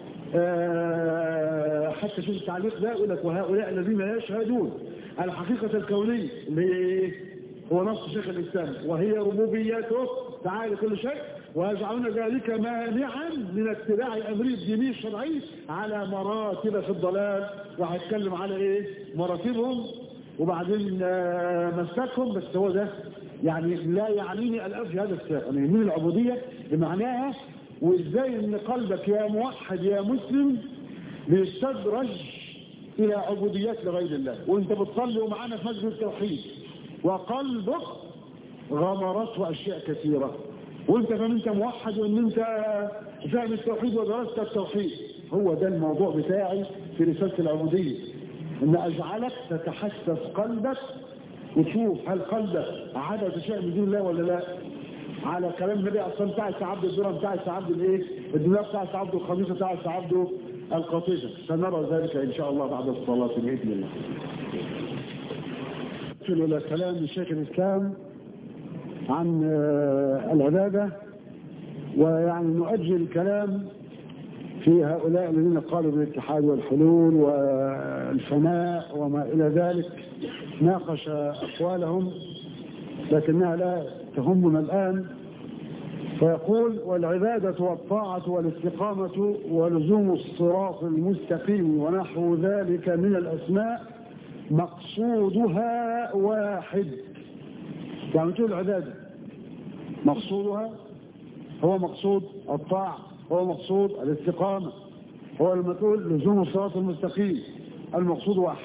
آه حتى شوف التعليق ده يقول لك وهؤلاء الذين يشهدون الحقيقة الكونية اللي هي إيه هو نص شيخ الإسلام وهي ربوبيته تعالى كل شيء ويجعلون ذلك مانعا من اتباع أمر الديني الشرعي على مراتب في الضلال وهيتكلم على إيه مراتبهم وبعدين مسكهم بس هو ده يعني لا يعنيني الآن في هذا السياق يعني من العبودية بمعناها وإزاي إن قلبك يا موحد يا مسلم بيستدرج إلى عبوديات لغير الله وانت بتصلي ومعانا في مسجد التوحيد وقلبك غمرته أشياء كثيرة وانت فاهم انت موحد وان انت فاهم التوحيد ودرست التوحيد هو ده الموضوع بتاعي في رسالة العبودية ان اجعلك تتحسس قلبك وتشوف هل قلبك عبد شيء من دون الله ولا لا على كلام النبي اصلا بتاع عبد الدرة بتاع عبد الايه الدنيا بتاع عبد الخميسة بتاع عبد القطيشة سنرى ذلك ان شاء الله بعد الصلاة بإذن الله إلى كلام الشيخ الإسلام عن العبادة ويعني نؤجل الكلام في هؤلاء الذين قالوا بالاتحاد والحلول والفناء وما إلى ذلك ناقش أقوالهم لكنها لا تهمنا الآن فيقول والعبادة والطاعة والاستقامة ولزوم الصراط المستقيم ونحو ذلك من الأسماء مقصودها واحد يعني تقول العبادة مقصودها هو مقصود الطاعة هو مقصود الاستقامة هو لما تقول لزوم الصراط المستقيم المقصود واحد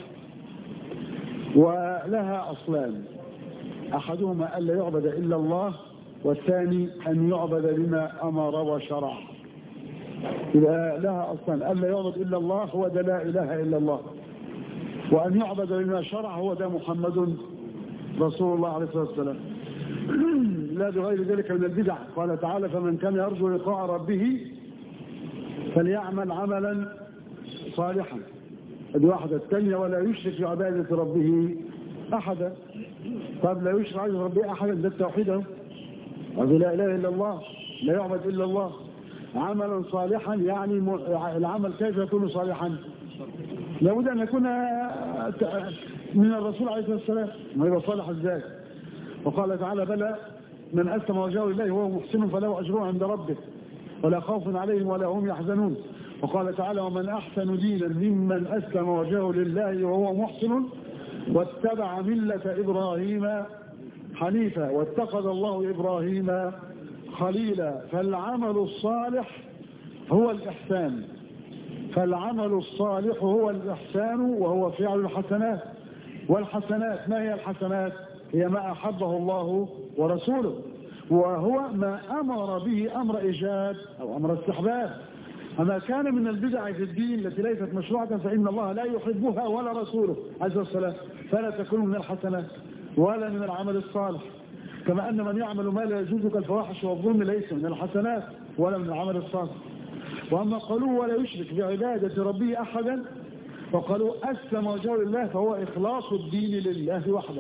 ولها أصلان أحدهما ألا يعبد إلا الله والثاني أن يعبد بما أمر وشرع إذا لها أصلان ألا يعبد إلا الله هو ده لا إله إلا الله وأن يعبد بما شرع هو ده محمد رسول الله عليه الصلاة والسلام لا بغير ذلك من البدع قال تعالى فمن كان يرجو لقاء ربه فليعمل عملا صالحا هذه واحدة الثانية ولا يشرك بعبادة ربه أحدا طب لا يشرك بعبادة ربه أحدا ده التوحيد هذا لا إله إلا الله لا يعبد إلا الله عملا صالحا يعني العمل كيف يكون صالحا لابد أن يكون من الرسول عليه الصلاة والسلام ما يبقى صالح ازاي وقال تعالى بلى من أسلم وجهه لله وهو محسن فله أجره عند ربه ولا خوف عليهم ولا هم يحزنون وقال تعالى ومن أحسن دينا ممن أسلم وجهه لله وهو محسن واتبع ملة إبراهيم حنيفا واتخذ الله إبراهيم خليلا فالعمل الصالح هو الإحسان فالعمل الصالح هو الإحسان وهو فعل الحسنات والحسنات ما هي الحسنات هي ما أحبه الله ورسوله وهو ما أمر به أمر إيجاد أو أمر استحباب أما كان من البدع في الدين التي ليست مشروعة فإن الله لا يحبها ولا رسوله عز وجل فلا تكون من الحسنات ولا من العمل الصالح كما أن من يعمل ما لا يجوز كالفواحش والظلم ليس من الحسنات ولا من العمل الصالح وأما قالوا ولا يشرك بعبادة ربه أحدا وقالوا أسلم وجهه لله فهو إخلاص الدين لله وحده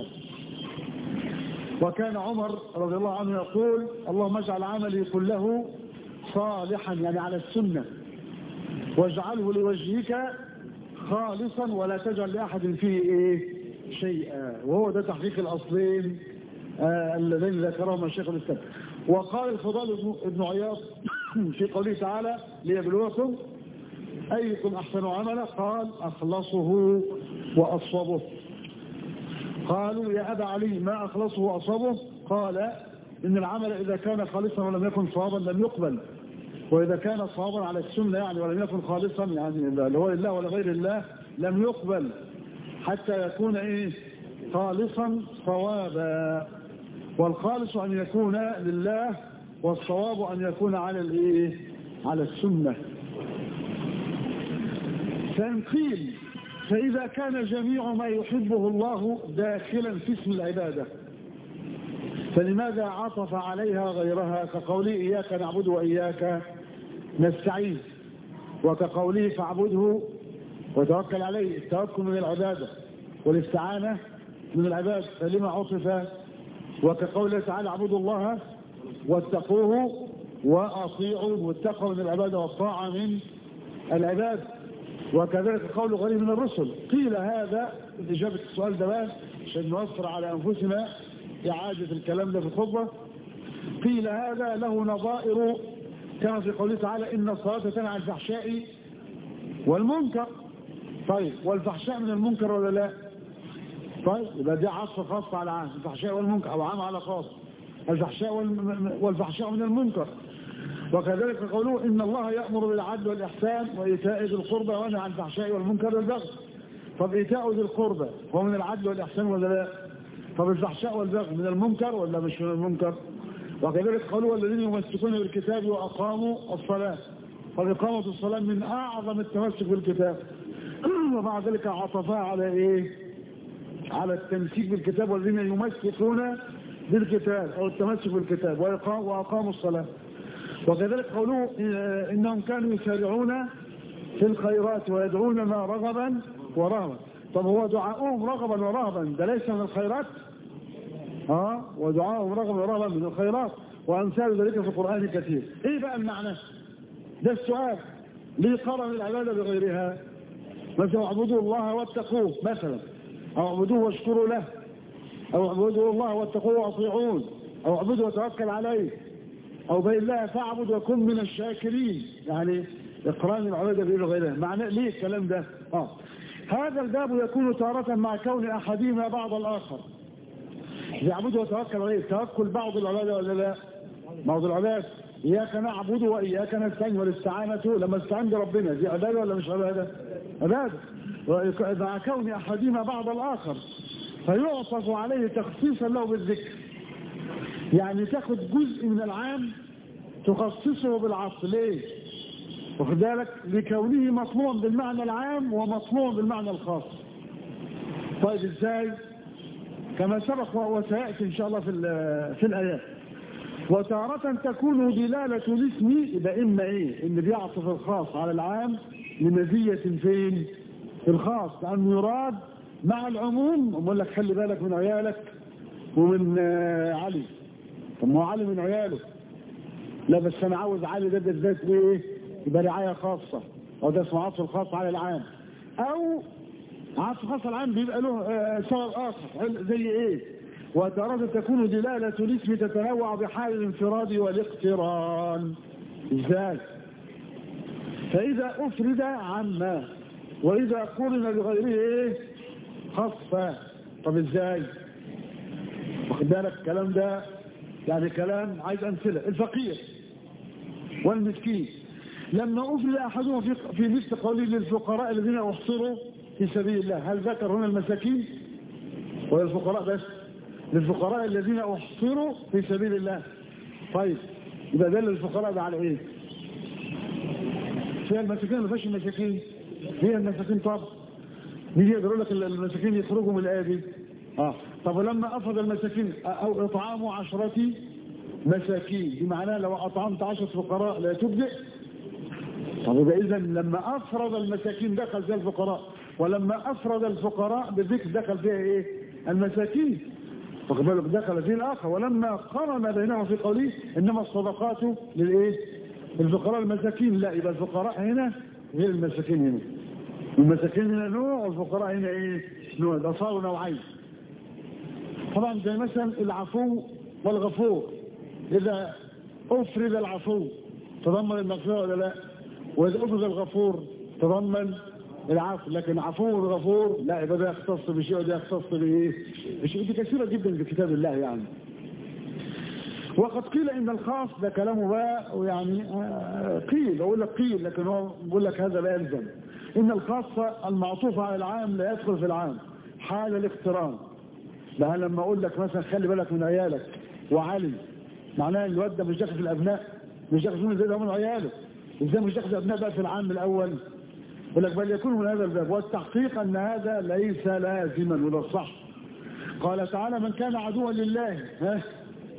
وكان عمر رضي الله عنه يقول اللهم اجعل عملي كله صالحا يعني على السنة واجعله لوجهك خالصا ولا تجعل لأحد فيه إيه شيئا وهو ده تحقيق الأصلين آه الذين ذكرهما الشيخ الإسلام وقال الفضال ابن عياض في قوله تعالى ليبلوكم أيكم أحسن عملا قال أخلصه وأصوبه قالوا يا أبا علي ما أخلصه وأصوبه قال إن العمل إذا كان خالصا ولم يكن صوابا لم يقبل وإذا كان صوابا على السنة يعني ولم يكن خالصا يعني اللي هو لله ولا غير الله لم يقبل حتى يكون إيه خالصا صوابا والخالص أن يكون لله والصواب أن يكون على الإيه على السنة فانقيل فإذا كان جميع ما يحبه الله داخلا في اسم العبادة فلماذا عطف عليها غيرها كقوله إياك نعبد وإياك نستعين وكقوله فاعبده وتوكل عليه التوكل من العبادة والاستعانة من العباد فلما عطف وكقوله تعالى اعبدوا الله واتقوه واطيعوا والتقوى من العبادة والطاعة من العباد وكذلك قول غير من الرسل قيل هذا إجابة السؤال ده بقى عشان نوفر على أنفسنا إعادة الكلام ده في الخطبة قيل هذا له نظائر كما في قوله تعالى إن الصلاة تنهى عن الفحشاء والمنكر طيب والفحشاء من المنكر ولا لا طيب يبقى دي عصر خاص على عام الفحشاء والمنكر أو عام على خاص الفحشاء والفحشاء من المنكر وكذلك قوله إن الله يأمر بالعدل والإحسان وإيتاء ذي القربى وينهى عن الفحشاء والمنكر والبغي طب إيتاء ذي القربى هو من العدل والإحسان ولا لا طب الفحشاء والبغي من المنكر ولا مش من المنكر وكذلك قالوا الذين يمسكون بالكتاب وأقاموا الصلاة فإقامة الصلاة من أعظم التمسك بالكتاب ومع ذلك عطفها على إيه على التمسيك بالكتاب والذين يمسكون بالكتاب أو التمسك بالكتاب وأقاموا الصلاة وكذلك قالوا إنهم كانوا يسارعون في الخيرات ويدعوننا رغبا ورهبا طب هو دعاؤهم رغبا ورهبا ده ليس من الخيرات ها ودعاؤهم رغبا ورهبا من الخيرات وأمثال ذلك في القرآن كثير ايه بقى المعنى ده السؤال ليه قرن العبادة بغيرها مثلا اعبدوا الله واتقوه مثلا او اعبدوه واشكروا له او اعبدوا الله واتقوه واطيعون او اعبدوا وتوكل عليه او بين الله فاعبد وكن من الشاكرين يعني اقران العبادة بغيرها معنى ليه الكلام ده اه هذا الباب يكون تارة مع كون احدهما بعض الاخر يعبد وتوكل عليه توكل بعض العبادة ولا لا بعض العباد إياك نعبد وإياك نستعين والاستعانة لما استعين بربنا دي عبادة ولا مش عبادة عبادة مع كون أحدهما بعض الآخر فيعطف عليه تخصيصا له بالذكر يعني تاخد جزء من العام تخصصه بالعطف ليه واخد بالك لكونه مطلوع بالمعنى العام ومطلوع بالمعنى الخاص طيب ازاي كما سبق وسيأتي ان شاء الله في, في الآيات وتارة تكون دلالة الاسم يبقى إما إيه إن بيعطف الخاص على العام لمزية فين في الخاص لأنه يراد مع العموم أقول لك خلي بالك من عيالك ومن علي طب ما هو علي من عياله لا بس أنا عاوز علي ده بالذات إيه يبقى رعاية خاصة أو ده اسمه عطف الخاص على العام أو عطف خاص على العام بيبقى له سبب آخر زي إيه وتارة تكون دلالة الاسم تتنوع بحال الانفراد والاقتران ازاي فإذا أفرد عما وإذا قرن بغيره ايه خف طب ازاي واخد بالك الكلام ده يعني كلام عايز أمثلة الفقير والمسكين لما أفرد أحدهم في, في مثل قوله للفقراء الذين أحصروا في سبيل الله هل ذكر هنا المساكين ولا الفقراء بس للفقراء الذين احصروا في سبيل الله طيب يبقى دل الفقراء ده على ايه فيها المساكين ما فيهاش المساكين فيها المساكين طب نيجي يقولوا لك المساكين يخرجوا من الايه دي اه طب ولما افرض المساكين او اطعام عشرة مساكين دي معناها لو اطعمت عشرة فقراء لا تبدئ طب يبقى اذا لما افرض المساكين دخل فيها الفقراء ولما افرض الفقراء بذكر دخل فيها ايه المساكين واخد بالك دخل فيه الاخر ولما قرن بينهم في قوله انما الصدقات للايه الفقراء المساكين لا يبقى الفقراء هنا غير المساكين هنا المساكين هنا نوع والفقراء هنا ايه نوع ده صاروا نوعين طبعا زي مثلا العفو والغفور اذا افرد العفو تضمن المغفره ولا لا واذا افرد الغفور تضمن العفو لكن عفو الغفور لا يبقى ده يختص بشيء وده يختص بايه بشيء دي كثيرة جدا في كتاب الله يعني وقد قيل ان الخاص ده كلامه بقى ويعني قيل اقول لك قيل لكن هو بيقول لك هذا لا يلزم ان الخاص المعطوف على العام لا يدخل في العام حال الاقتران ده لما اقول لك مثلا خلي بالك من عيالك وعلي معناه ان الواد ده مش داخل في الابناء مش داخل فيهم زي ده من عياله ازاي مش داخل في الابناء بقى في العام الاول يقول لك بل يكون من هذا الباب والتحقيق ان هذا ليس لازما وده الصح قال تعالى من كان عدوا لله ها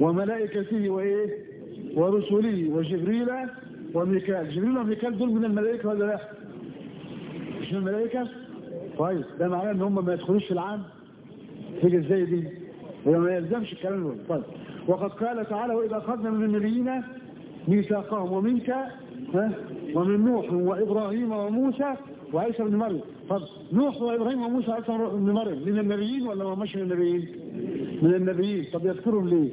وملائكته وإيه ورسله وجبريل وميكال جبريل وميكال دول من الملائكة ولا لا مش من الملائكة طيب ده معناه ان هم ما يدخلوش في العام تيجي ازاي دي هو ما يلزمش الكلام ده طيب وقد قال تعالى واذا اخذنا من النبيين ميثاقهم ومنك ها ومن نوح وابراهيم وموسى وعيسى بن مريم طب نوح وابراهيم وموسى وعيسى بن مريم من النبيين ولا ما مش من النبيين من النبيين طب يذكرهم ليه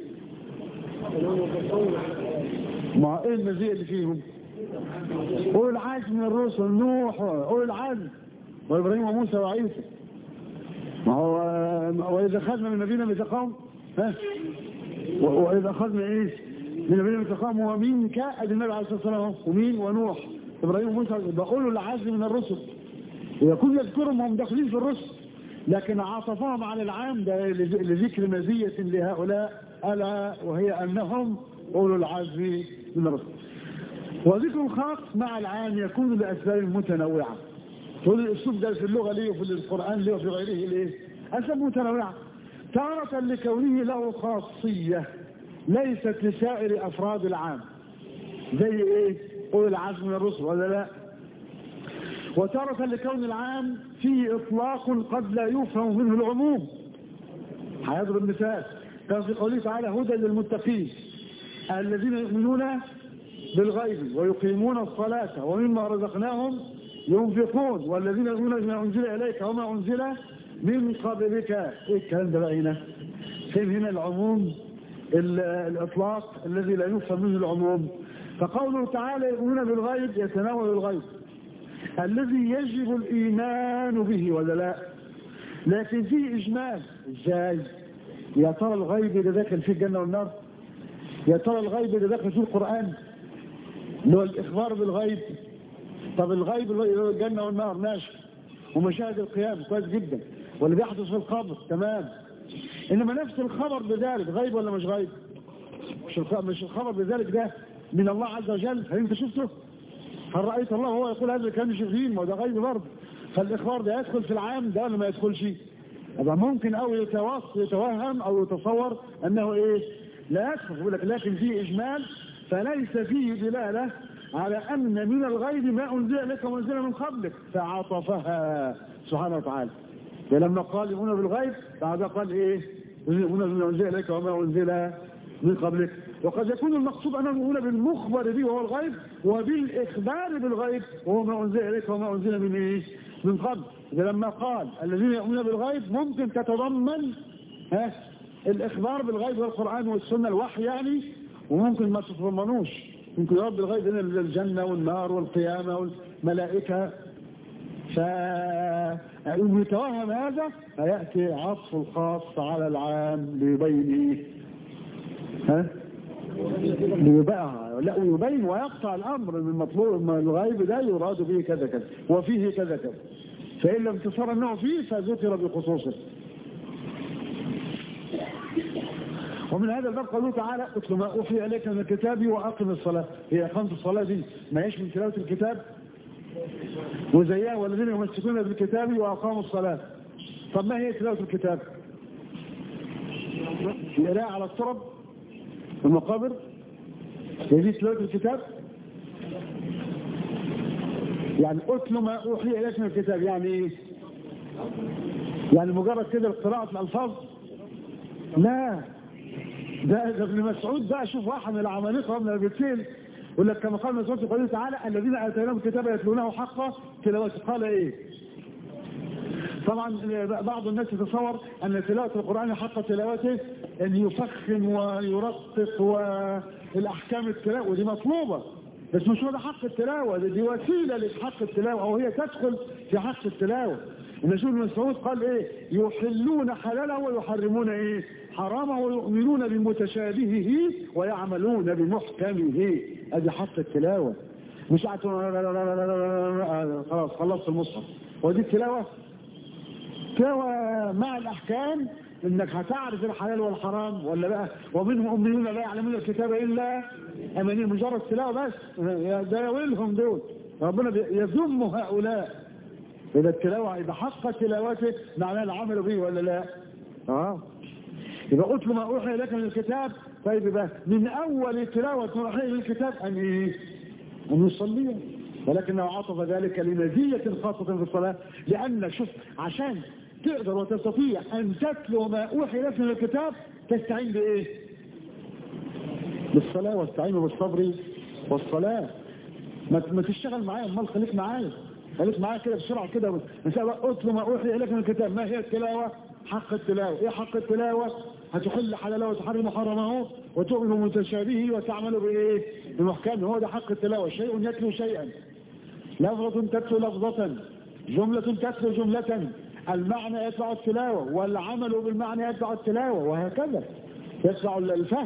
ما ايه المزيه اللي فيهم قول العزم من الرسل نوح قول العزم وابراهيم وموسى وعيسى ما هو واذا اخذنا من نبينا ميثاقهم ها واذا اخذنا ايه من نبينا ميثاقهم ومنك ادي النبي عليه الصلاه والسلام ومين ونوح ابراهيم وموسى بقولوا العزم من الرسل يكون يذكرهم وهم داخلين في الرسل لكن عاطفهم على العام ده لذكر مزيه لهؤلاء الا وهي انهم اولو العزم من الرسل وذكر الخاص مع العام يكون لاسباب متنوعه تقول الاسلوب ده في اللغه ليه وفي القران ليه وفي غيره ليه اسباب متنوعه تارة لكونه له خاصيه ليست لسائر افراد العام زي ايه قول العزم من الرسل ولا لا وتارة لكون العام فيه اطلاق قد لا يفهم منه العموم هيضرب مثال كان في قوله تعالى هدى للمتقين الذين يؤمنون بالغيب ويقيمون الصلاة ومما رزقناهم ينفقون والذين يؤمنون بما أنزل إليك وما أنزل من قبلك إيه الكلام ده بقى هنا فين هنا العموم الإطلاق الذي لا يفهم منه العموم فقوله تعالى يؤمنون بالغيب يتناول الغيب الذي يجب الإيمان به ولا لا لكن فيه إجمال إزاي يا ترى الغيب اللي داخل فيه الجنة والنار يا ترى الغيب اللي داخل فيه القرآن اللي هو الإخبار بالغيب طب الغيب اللي هو الجنة والنار ماشي ومشاهد القيام كويس جدا واللي بيحدث في القبر تمام إنما نفس الخبر بذلك غيب ولا مش غيب مش مش الخبر بذلك ده من الله عز وجل هل انت شفته هل رأيت الله وهو يقول هذا الكلام شغيل ما ده غيب برضه فالإخبار ده يدخل في العام ده ولا ما يدخلش يبقى ممكن أو يتوهم أو يتصور أنه إيه لا يدخل يقول لك لكن فيه إجمال فليس فيه دلالة على أن من الغيب ما أنزل لك وأنزل من قبلك فعطفها سبحانه وتعالى فلما قال يؤمنون بالغيب بعد قال إيه يؤمنون بما أنزل لك وما أنزل من قبلك وقد يكون المقصود أنه يؤمنون بالمخبر به وهو الغيب وبالإخبار بالغيب وهو ما أنزل إليك وما أنزل من إيه من قبل لما قال الذين يؤمنون بالغيب ممكن تتضمن ها الإخبار بالغيب والقرآن والسنة الوحي يعني وممكن ما تتضمنوش ممكن يرد بالغيب هنا الجنة والنار والقيامة والملائكة فيتوهم هذا فيأتي عطف الخاص على العام ليبين ها ليبقى لا ويبين ويقطع الأمر من المطلوب الغيب ده يراد به كذا كذا وفيه كذا كذا فإن لم تصر النوع فيه فذكر بخصوصه ومن هذا الباب قالوا تعالى اتل ما اوحي اليك من الكتاب واقم الصلاه هي اقامه الصلاه دي ما هيش من تلاوه الكتاب وزيها والذين يمسكون بالكتاب واقاموا الصلاه طب ما هي تلاوه الكتاب القراءه على الترب المقابر هي دي تلاوه الكتاب يعني اتل ما اوحي اليك من الكتاب يعني ايه يعني مجرد كده قراءه الالفاظ لا ده ده ابن مسعود بقى شوف واحد من العمالقه من البيتين يقول لك كما قال مسعود في قوله تعالى الذين اتيناهم الكتاب يتلونه حق تلاوته قال ايه طبعا بعض الناس يتصور ان تلاوه القران حق تلاوته ان يفخم ويرقق والاحكام التلاوه ودي مطلوبه بس مش هو ده حق التلاوه دي, دي وسيله لحق التلاوه او هي تدخل في حق التلاوه النبي مسعود قال ايه يحلون حلاله ويحرمون ايه حرامه ويؤمنون بمتشابهه ويعملون بمحكمه ادي حق التلاوه مش خلاص خلصت المصحف ودي التلاوه تلاوه مع الاحكام انك هتعرف الحلال والحرام ولا بقى ومنهم امنيون لا يعلمون الكتاب الا اماني مجرد تلاوه بس ده يويلهم دول ربنا يذم هؤلاء إذا التلاوة إذا حق تلاوته معناه العمل به ولا لا اه يبقى اتل ما أوحي لك من الكتاب طيب يبقى من اول تلاوة نوحي للكتاب ان ايه ان يصليها ولكنه عطف ذلك لمزية خاصة في الصلاة لان شوف عشان تقدر وتستطيع ان تتلو ما اوحي لك من الكتاب تستعين بايه بالصلاة واستعينوا بالصبر والصلاة ما ما تشتغل معايا امال خليك معايا خليك معايا كده بسرعة كده مثلا اتلو ما اوحي اليك من الكتاب ما هي التلاوة حق التلاوة ايه حق التلاوة هتحل حلاله وتحرم حرمه وتؤمن متشابهه وتعمل بايه بمحكمه هو ده حق التلاوة شيء يتلو شيئا لفظة تتلو لفظة جملة تتلو جملة المعنى يتبع التلاوة والعمل بالمعنى يتبع التلاوة وهكذا يتبع الفهم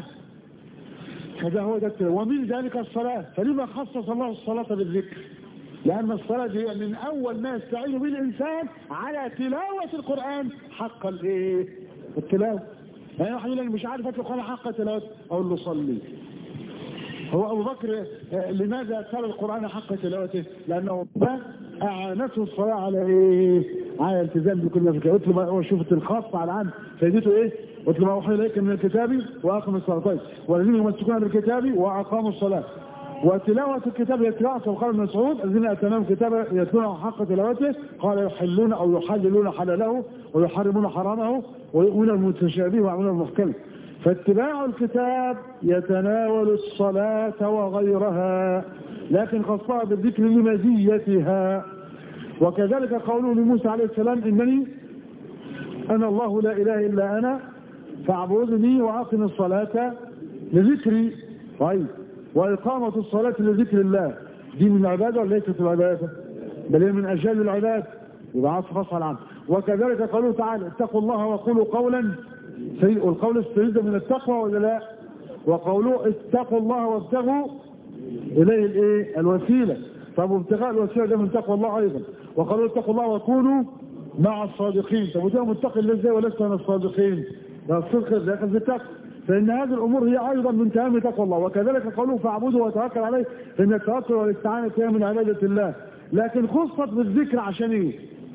هذا هو ده التلاوة ومن ذلك الصلاة فلما خصص الله الصلاة بالذكر لأن الصلاة هي من أول ما يستعين به الإنسان على تلاوة القرآن حق الإيه؟ التلاوة يعني واحد يقول لي مش عارف أتلو حق التلاوة أقول له صلي هو أبو بكر لماذا ترى القرآن حق تلاوته لأنه أعانته الصلاة على إيه على التزام بكل ما فيه قلت له هو شوفت الخاص على العام فايدته إيه قلت له ما أوحي إليك من الكتاب وأقم الصلاة طيب والذين يمسكون بالكتاب وأقاموا الصلاة وتلاوة الكتاب يتلاوة وقال ابن مسعود الذين أتناهم الكتاب يتلونه حق تلاوته قال يحلون أو يحللون حلاله ويحرمون حرامه ويؤمنون المتشابه ويعملون المحكم فاتباع الكتاب يتناول الصلاة وغيرها لكن خصها بالذكر لمزيتها وكذلك قوله لموسى عليه السلام إنني أنا الله لا إله إلا أنا فاعبدني وأقم الصلاة لذكري طيب وإقامة الصلاة لذكر الله دي من العبادة ولا ليست العبادة بل هي من أجل العباد يبقى عصف فصل عنه وكذلك قالوا تعالى اتقوا الله وقولوا قولا سيء القول السيد من التقوى ولا لا وقولوا اتقوا الله وابتغوا إليه الايه الوسيلة طب وابتغاء الوسيلة ده من تقوى الله أيضا وقالوا اتقوا الله وكونوا مع الصادقين طب وده متقي الله ازاي ولست من الصادقين ده الصدق داخل في التقوى فإن هذه الأمور هي أيضا من تمام تقوى الله وكذلك قالوا فاعبدوا وتوكل عليه فإن التوكل والاستعانة هي من عبادة الله لكن خصت بالذكر عشان ايه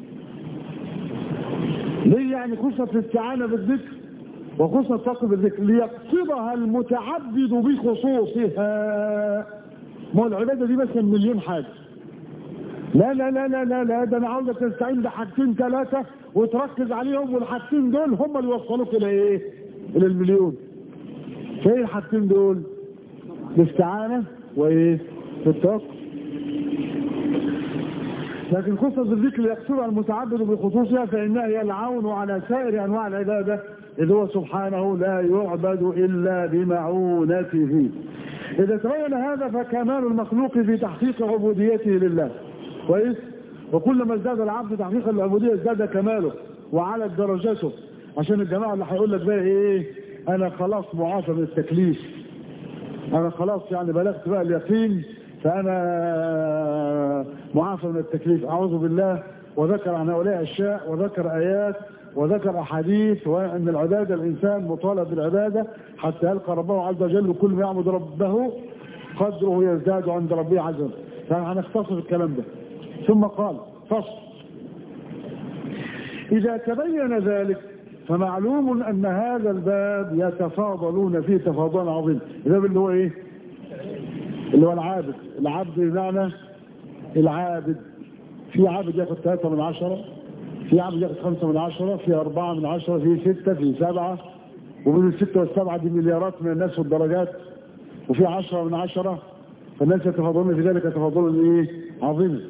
ليه يعني خصت الاستعانة بالذكر وخصت التقوى بالذكر ليقصدها المتعبد بخصوصها ما العبادة دي مثلا مليون حاجة لا لا لا لا لا لا ده انا عاوزك تستعين بحاجتين ثلاثة وتركز عليهم والحاجتين دول هم اللي يوصلوك الى ايه؟ الى المليون. فايه الحاجتين دول؟ الاستعانة وايه؟ التوكل. لكن قصة الذكر يقصدها المتعبد بخصوصها فإنها هي العون على سائر أنواع العبادة إذ هو سبحانه لا يعبد إلا بمعونته إذا تبين هذا فكمال المخلوق في تحقيق عبوديته لله كويس وكلما ازداد العبد تحقيقا للعبودية ازداد كماله وعلت درجته عشان الجماعة اللي هيقول لك بقى ايه انا خلاص معافى من التكليف انا خلاص يعني بلغت بقى اليقين فانا معافى من التكليف اعوذ بالله وذكر عن هؤلاء اشياء وذكر ايات وذكر احاديث وان العباده الانسان مطالب بالعباده حتى يلقى ربه عز وجل كل ما يعبد ربه قدره يزداد عند ربه عز وجل فهنختصر الكلام ده ثم قال فصل إذا تبين ذلك فمعلوم أن هذا الباب يتفاضلون فيه تفاضلا عظيما الباب اللي هو إيه اللي هو العابد العبد بمعنى العابد في عابد ياخد ثلاثة من عشرة في عابد ياخد خمسة من عشرة في أربعة من عشرة في ستة في سبعة ومن الستة والسبعة دي مليارات من الناس والدرجات وفي عشرة من عشرة فالناس يتفاضلون في ذلك تفاضلا ايه عظيما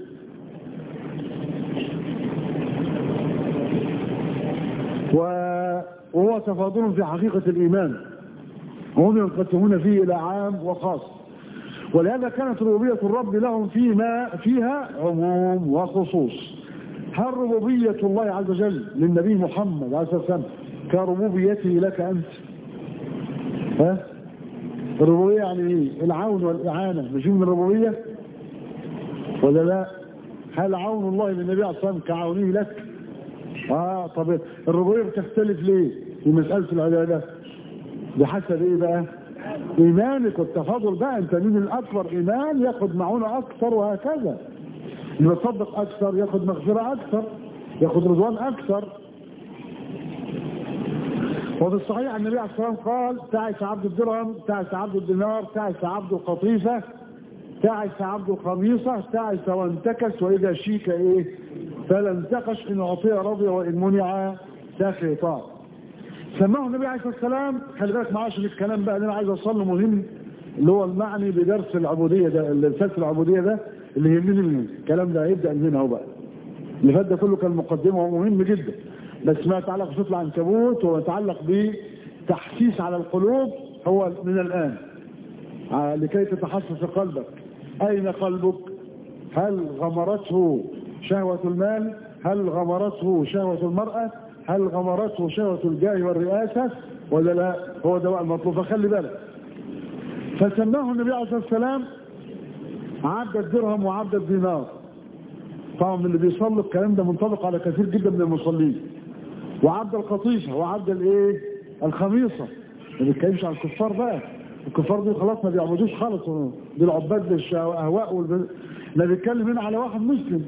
وهو تفاضل في حقيقة الإيمان وهم ينقسمون فيه إلى عام وخاص ولهذا كانت ربوبية الرب لهم فيما فيها عموم وخصوص هل ربوبية الله عز وجل للنبي محمد عليه الصلاة والسلام كربوبيته لك أنت ها الربوبية يعني ايه العون والإعانة مش من الربوبية ولا لا هل عون الله للنبي عليه الصلاة والسلام كعونه لك اه طب الربوبية بتختلف ليه في مسألة العبادة بحسب ايه بقى ايمانك والتفاضل بقى انت مين الاكبر ايمان ياخد معونة اكثر وهكذا اللي يصدق اكثر ياخد مغفرة اكثر ياخد رضوان اكثر وفي الصحيح عن النبي عليه الصلاه والسلام قال تعس عبد الدرهم تعس عبد الدينار تعس عبد القطيفه تعس عبد الخميصه تعس وانتكس واذا شيك ايه فلا انتقش ان اعطي رضي وان منع سخط سماه النبي عليه الصلاه والسلام خلي بالك معاه عشان الكلام بقى اللي انا عايز اوصل له مهم اللي هو المعني بدرس العبوديه ده الفلسفه العبوديه ده اللي يهمني منه الكلام ده هيبدا من هنا اهو بقى اللي فات ده كله كان مقدمه ومهم جدا بس ما يتعلق بصوت العنكبوت وما يتعلق بتحسيس على القلوب هو من الان لكي تتحسس قلبك اين قلبك هل غمرته شهوة المال هل غمرته شهوة المرأة هل غمرته شهوة الجاه والرئاسة ولا لا هو ده المطلوب فخلي بالك فسماه النبي عليه الصلاة والسلام عبد الدرهم وعبد الدينار طبعا اللي بيصلي الكلام ده منطبق على كثير جدا من المصلين وعبد القطيفة وعبد الايه الخميصة ما بيتكلمش عن الكفار بقى الكفار دول خلاص ما بيعبدوش خالص دول عباد للشهواء والب... ما بيتكلم هنا على واحد مسلم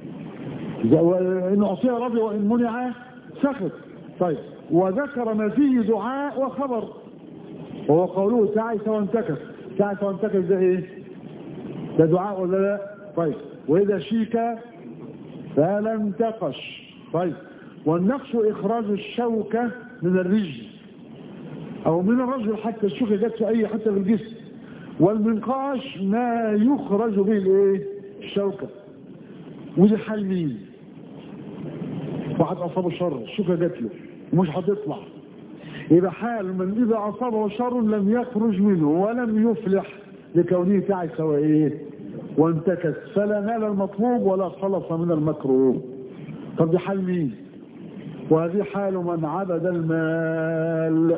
إن أعطيه رضي وإن منع سخط طيب وذكر ما فيه دعاء وخبر وهو قوله تعس وانتكس تعس وانتكس ده ايه ده دعاء ولا لا طيب واذا شيك فلا انتقش طيب والنقش اخراج الشوكة من الرجل او من الرجل حتى الشوكة جت في اي حتة في الجسم والمنقاش ما يخرج به الايه الشوكة ودي حال مين واحد اصابه شر الشوكة جت له ومش هتطلع يبقى حال من إذا أصابه شر لم يخرج منه ولم يفلح لكونه تعس وإيه وانتكس فلا نال المطلوب ولا خلص من المكروه طب دي حال مين وهذه حال من عبد المال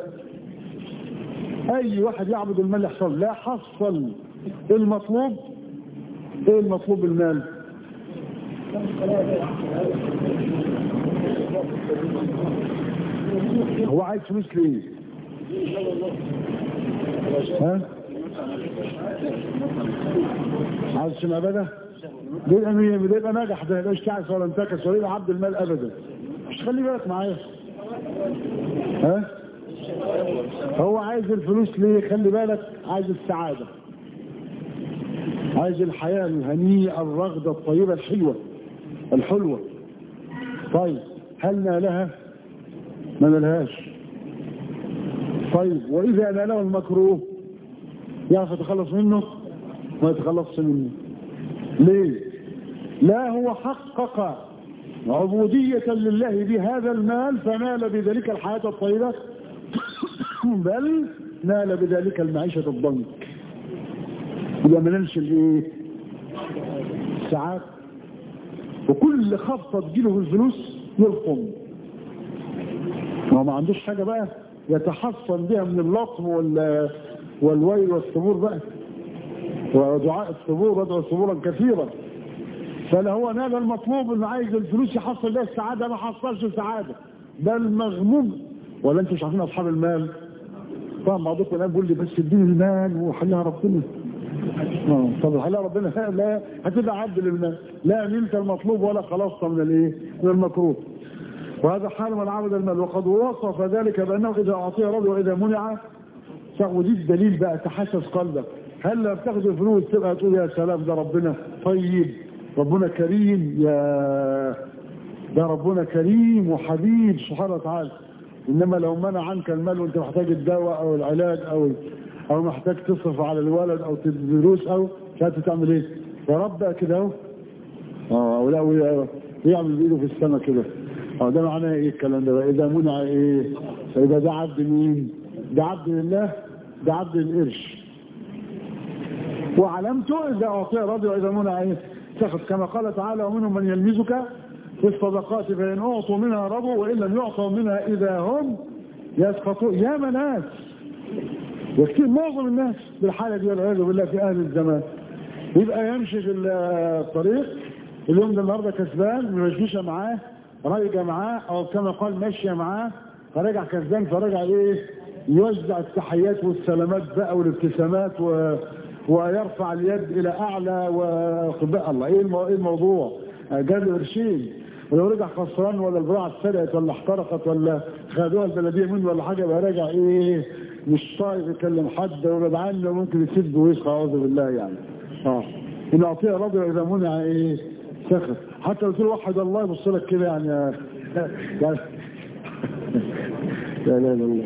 أي واحد يعبد المال يحصل لا حصل المطلوب ايه المطلوب المال هو عايز فلوس ليه ها عايز عشان ابدا بيبقى بيبقى ناجح ده يبقاش تعس ولا انتكس ولا يبقى عبد المال ابدا مش خلي بالك معايا ها هو عايز الفلوس ليه خلي بالك عايز السعاده عايز الحياه الهنيئه الرغده الطيبه الحلوه الحلوه طيب هل نالها ما نالهاش طيب وإذا ناله المكروه يعرف يتخلص منه ما يتخلصش منه ليه لا هو حقق عبودية لله بهذا المال فنال بذلك الحياة الطيبة بل نال بذلك المعيشة الضنك يبقى ما نالش الايه الساعات وكل خبطة تجيله في الفلوس يلقم هو ما عندوش حاجة بقى يتحصن بها من اللطم وال والويل والصبور بقى ودعاء الصبور ودعو صبورا كثيرا فلا هو نال المطلوب اللي عايز الفلوس يحصل بها السعادة ما حصلش السعادة بل مغموم ولا انتوا مش عارفين اصحاب المال طبعا بعضكم الان بيقول لي بس اديني المال وحلها ربنا اه طب حلها ربنا لا هتبقى عبد لله لا نلت المطلوب ولا خلصت من الايه من المكروه وهذا حال من عبد المال وقد وصف ذلك بأنه إذا أعطيه رضي وإذا منع ودي الدليل بقى تحسس قلبك هل لما بتاخد الفلوس تبقى تقول يا سلام ده ربنا طيب ربنا كريم يا ده ربنا كريم وحبيب سبحانه وتعالى إنما لو منع عنك المال وانت محتاج الدواء أو العلاج أو أو محتاج تصرف على الولد أو تدي دروس أو مش عارف تعمل إيه يا رب كده أهو اه أو لا يعمل بإيده في السماء كده اه ده معناه ايه الكلام ده اذا منع ايه فاذا ده عبد مين ده عبد لله ده عبد القرش وعلامته اذا اعطي رضي واذا منع ايه سخط كما قال تعالى ومنهم من يلمزك في الصدقات فان اعطوا منها رضوا وان لم يعطوا منها اذا هم يسقطون يا ناس وكثير معظم الناس بالحاله دي والعياذ بالله في اهل الزمان يبقى يمشي في الطريق اليوم ده النهارده كسبان مشمشه معاه راجع معاه او كما قال ماشيه معاه فرجع كسبان فرجع ايه يوزع التحيات والسلامات بقى والابتسامات و... ويرفع اليد الى اعلى وخباء الله ايه المو... ايه الموضوع جاب قرشين ولو رجع خسران ولا البضاعة اتسرقت ولا احترقت ولا خدوها البلدية منه ولا حاجة يبقى راجع ايه مش طايق يكلم حد وجدعان وممكن يسد ويسقى اعوذ بالله يعني اه ان اعطيه رضي واذا منع ايه سخط حتى لو قلت له وحد الله يبص لك كده يعني يعني لا لا لا لا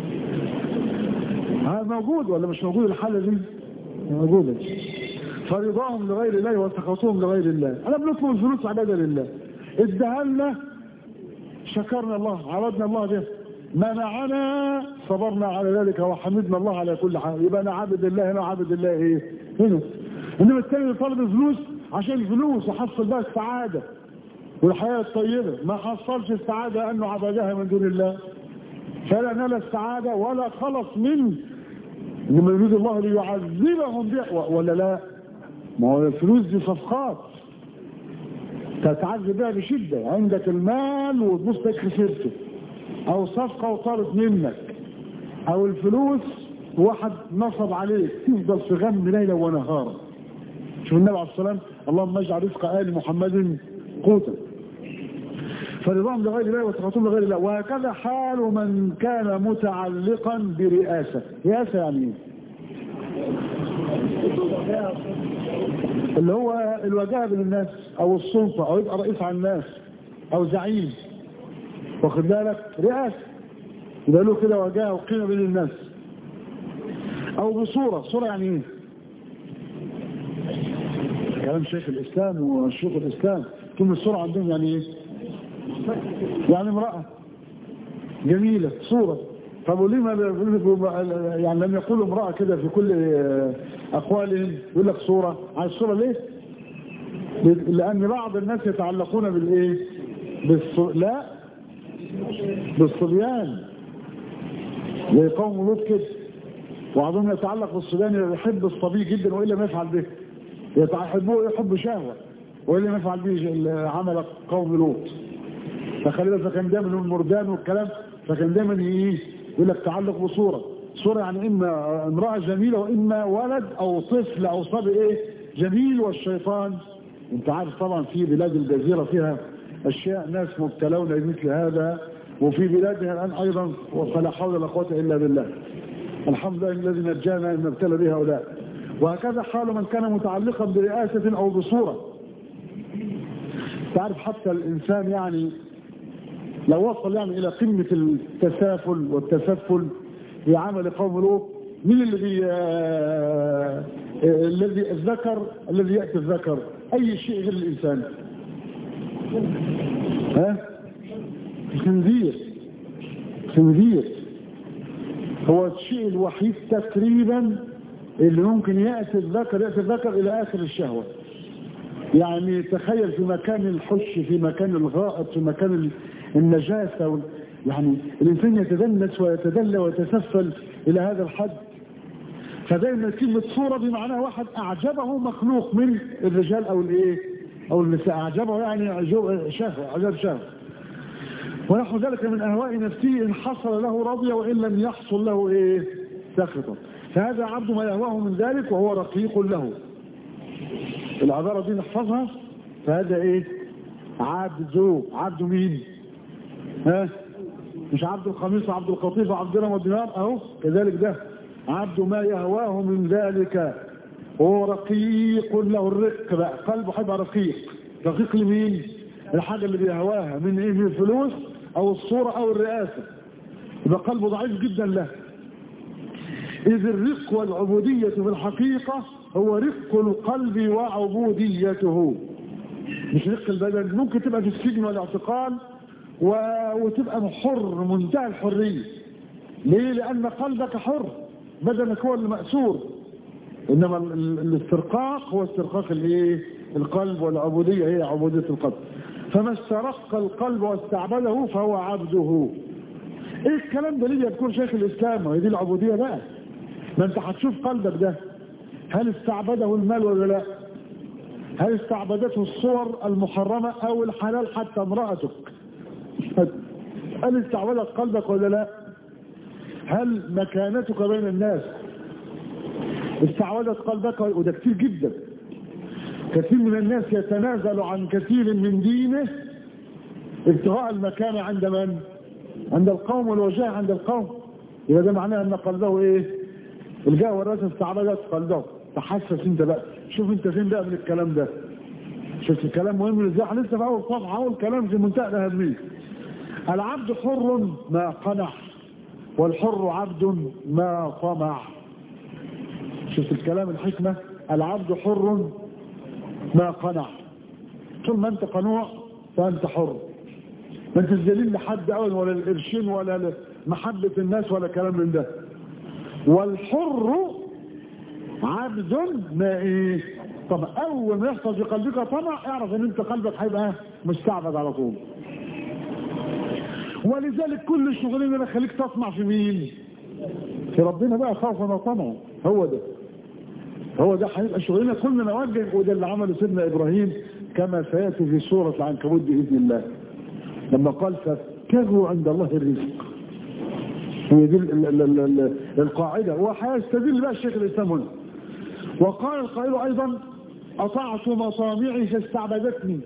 هذا موجود ولا مش موجود الحالة دي موجودة فرضاهم لغير الله وسخطهم لغير الله انا بنطلب الفلوس عبادة لله ادها لنا شكرنا الله عرضنا الله به منعنا صبرنا على ذلك وحمدنا الله على كل حال يبقى انا عبد الله هنا عبد الله ايه هنا انما التاني طالب الفلوس عشان الفلوس وحصل بقى السعادة والحياة الطيبة ما حصلش السعادة انه عبدها من دون الله فلا نال السعادة ولا خلص من لما يريد الله ليعذبهم بها ولا لا ما هو الفلوس دي صفقات تتعذب بها بشدة عندك المال وتبص لك خسرته او صفقة وطارت منك او الفلوس واحد نصب عليك تفضل في غم ليلة ونهارا شوف النبي عليه الصلاة والسلام اللهم اجعل رزق آل محمد قوتا فرضاهم لغير الله وسخطهم لغير الله وهكذا حال من كان متعلقا برئاسة رئاسة يعني ايه اللي هو الوجاهة بين الناس او السلطة او يبقى رئيس على الناس او زعيم واخد بالك رئاسة يبقى له كده وجاهة وقيمة بين الناس او بصورة صورة يعني ايه كلام شيخ الاسلام وشيوخ الاسلام كلمة الصورة عندهم يعني ايه يعني امرأة جميلة صورة طب وليه ما يعني لم يقولوا امرأة كده في كل أقوالهم يقول لك صورة عايز صورة ليه لأن بعض الناس يتعلقون بالإيه بالص... لا بالصبيان زي قوم لوط كده وبعضهم يتعلق بالصبيان يحب الصبي جدا وإلا ما يفعل به يحبه يحب شهوة وإلا ما يفعل به عمل قوم لوط فخلي بالك فكان دايما المردان والكلام فكان دايما ايه يقول لك تعلق بصوره صوره يعني اما امراه جميله واما ولد او طفل او صبي ايه جميل والشيطان انت عارف طبعا في بلاد الجزيره فيها اشياء ناس مبتلون بمثل هذا وفي بلادها الان ايضا فلا حول ولا قوه الا بالله الحمد لله الذي نجانا ان نبتلى به هؤلاء وهكذا حال من كان متعلقا برئاسه او بصوره تعرف حتى الانسان يعني لو وصل يعني الى قمة التسافل والتسفل في عمل قوم لوط مين الذي آه الذي الذكر الذي يأتي الذكر اي شيء غير الانسان ها الخنزير خنزير هو الشيء الوحيد تقريبا اللي ممكن يأتي الذكر يأتي الذكر الى اخر الشهوة يعني تخيل في مكان الحش في مكان الغائط في مكان النجاسة وال... يعني الإنسان يتدنس ويتدلى ويتسفل إلى هذا الحد فدائما كلمة صورة بمعنى واحد أعجبه مخلوق من الرجال أو الإيه أو النساء أعجبه يعني شهوة أعجب شهوة ونحو ذلك من أهواء نفسه إن حصل له رضي وإن لم يحصل له إيه سخطا فهذا عبد ما يهواه من ذلك وهو رقيق له العبارة دي نحفظها فهذا إيه عبد عبد مين ها مش عبد الخميس وعبد القطيف وعبد درهم والدينار اهو كذلك ده عبد ما يهواه من ذلك هو رقيق له الرق بقى قلبه هيبقى رقيق رقيق لمين الحاجة اللي بيهواها من ايه من الفلوس او الصورة او الرئاسة يبقى قلبه ضعيف جدا له اذ الرق والعبودية في الحقيقة هو رق القلب وعبوديته مش رق البدن ممكن تبقى في السجن والاعتقال و... وتبقى حر منتهى الحرية ليه لأن قلبك حر بدنك هو اللي مأسور إنما ال... الاسترقاق هو استرقاق الايه القلب والعبودية هي عبودية القلب فما استرق القلب واستعبده فهو عبده ايه الكلام ده ليه يذكر شيخ الاسلام وهي دي العبودية بقى ما انت هتشوف قلبك ده هل استعبده المال ولا لا هل استعبدته الصور المحرمة او الحلال حتى امرأتك هل استعبدت قلبك ولا لا هل مكانتك بين الناس استعبدت قلبك وده كتير جدا كثير من الناس يتنازل عن كثير من دينه ابتغاء المكانة عند من عند القوم والوجاه عند القوم يبقى ده معناه ان قلبه ايه الجاه والرأس استعبدت قلبه تحسس انت بقى شوف انت فين بقى من الكلام ده شوف الكلام مهم ازاي احنا لسه في اول صفحه اول كلام في منتهى الاهميه العبد حر ما قنع والحر عبد ما طمع شفت الكلام الحكمة العبد حر ما قنع طول ما انت قنوع فانت حر ما انت الذليل لحد اول ولا القرشين ولا محبة الناس ولا كلام من ده والحر عبد ما ايه طب اول ما يحصل في قلبك طمع اعرف ان انت قلبك هيبقى مستعبد على طول ولذلك كل الشغلين اللي خليك تطمع في مين في ربنا بقى خوفا وطمعا هو ده هو ده هيبقى شغلنا كلنا نوجه وده اللي عمله سيدنا ابراهيم كما سياتي في سوره العنكبوت باذن الله لما قال فابتغوا عند الله الرزق هي دي ال ال ال ال القاعده وهيستدل بقى الشيخ الاسلام هنا وقال القائل ايضا اطعت مطامعي فاستعبدتني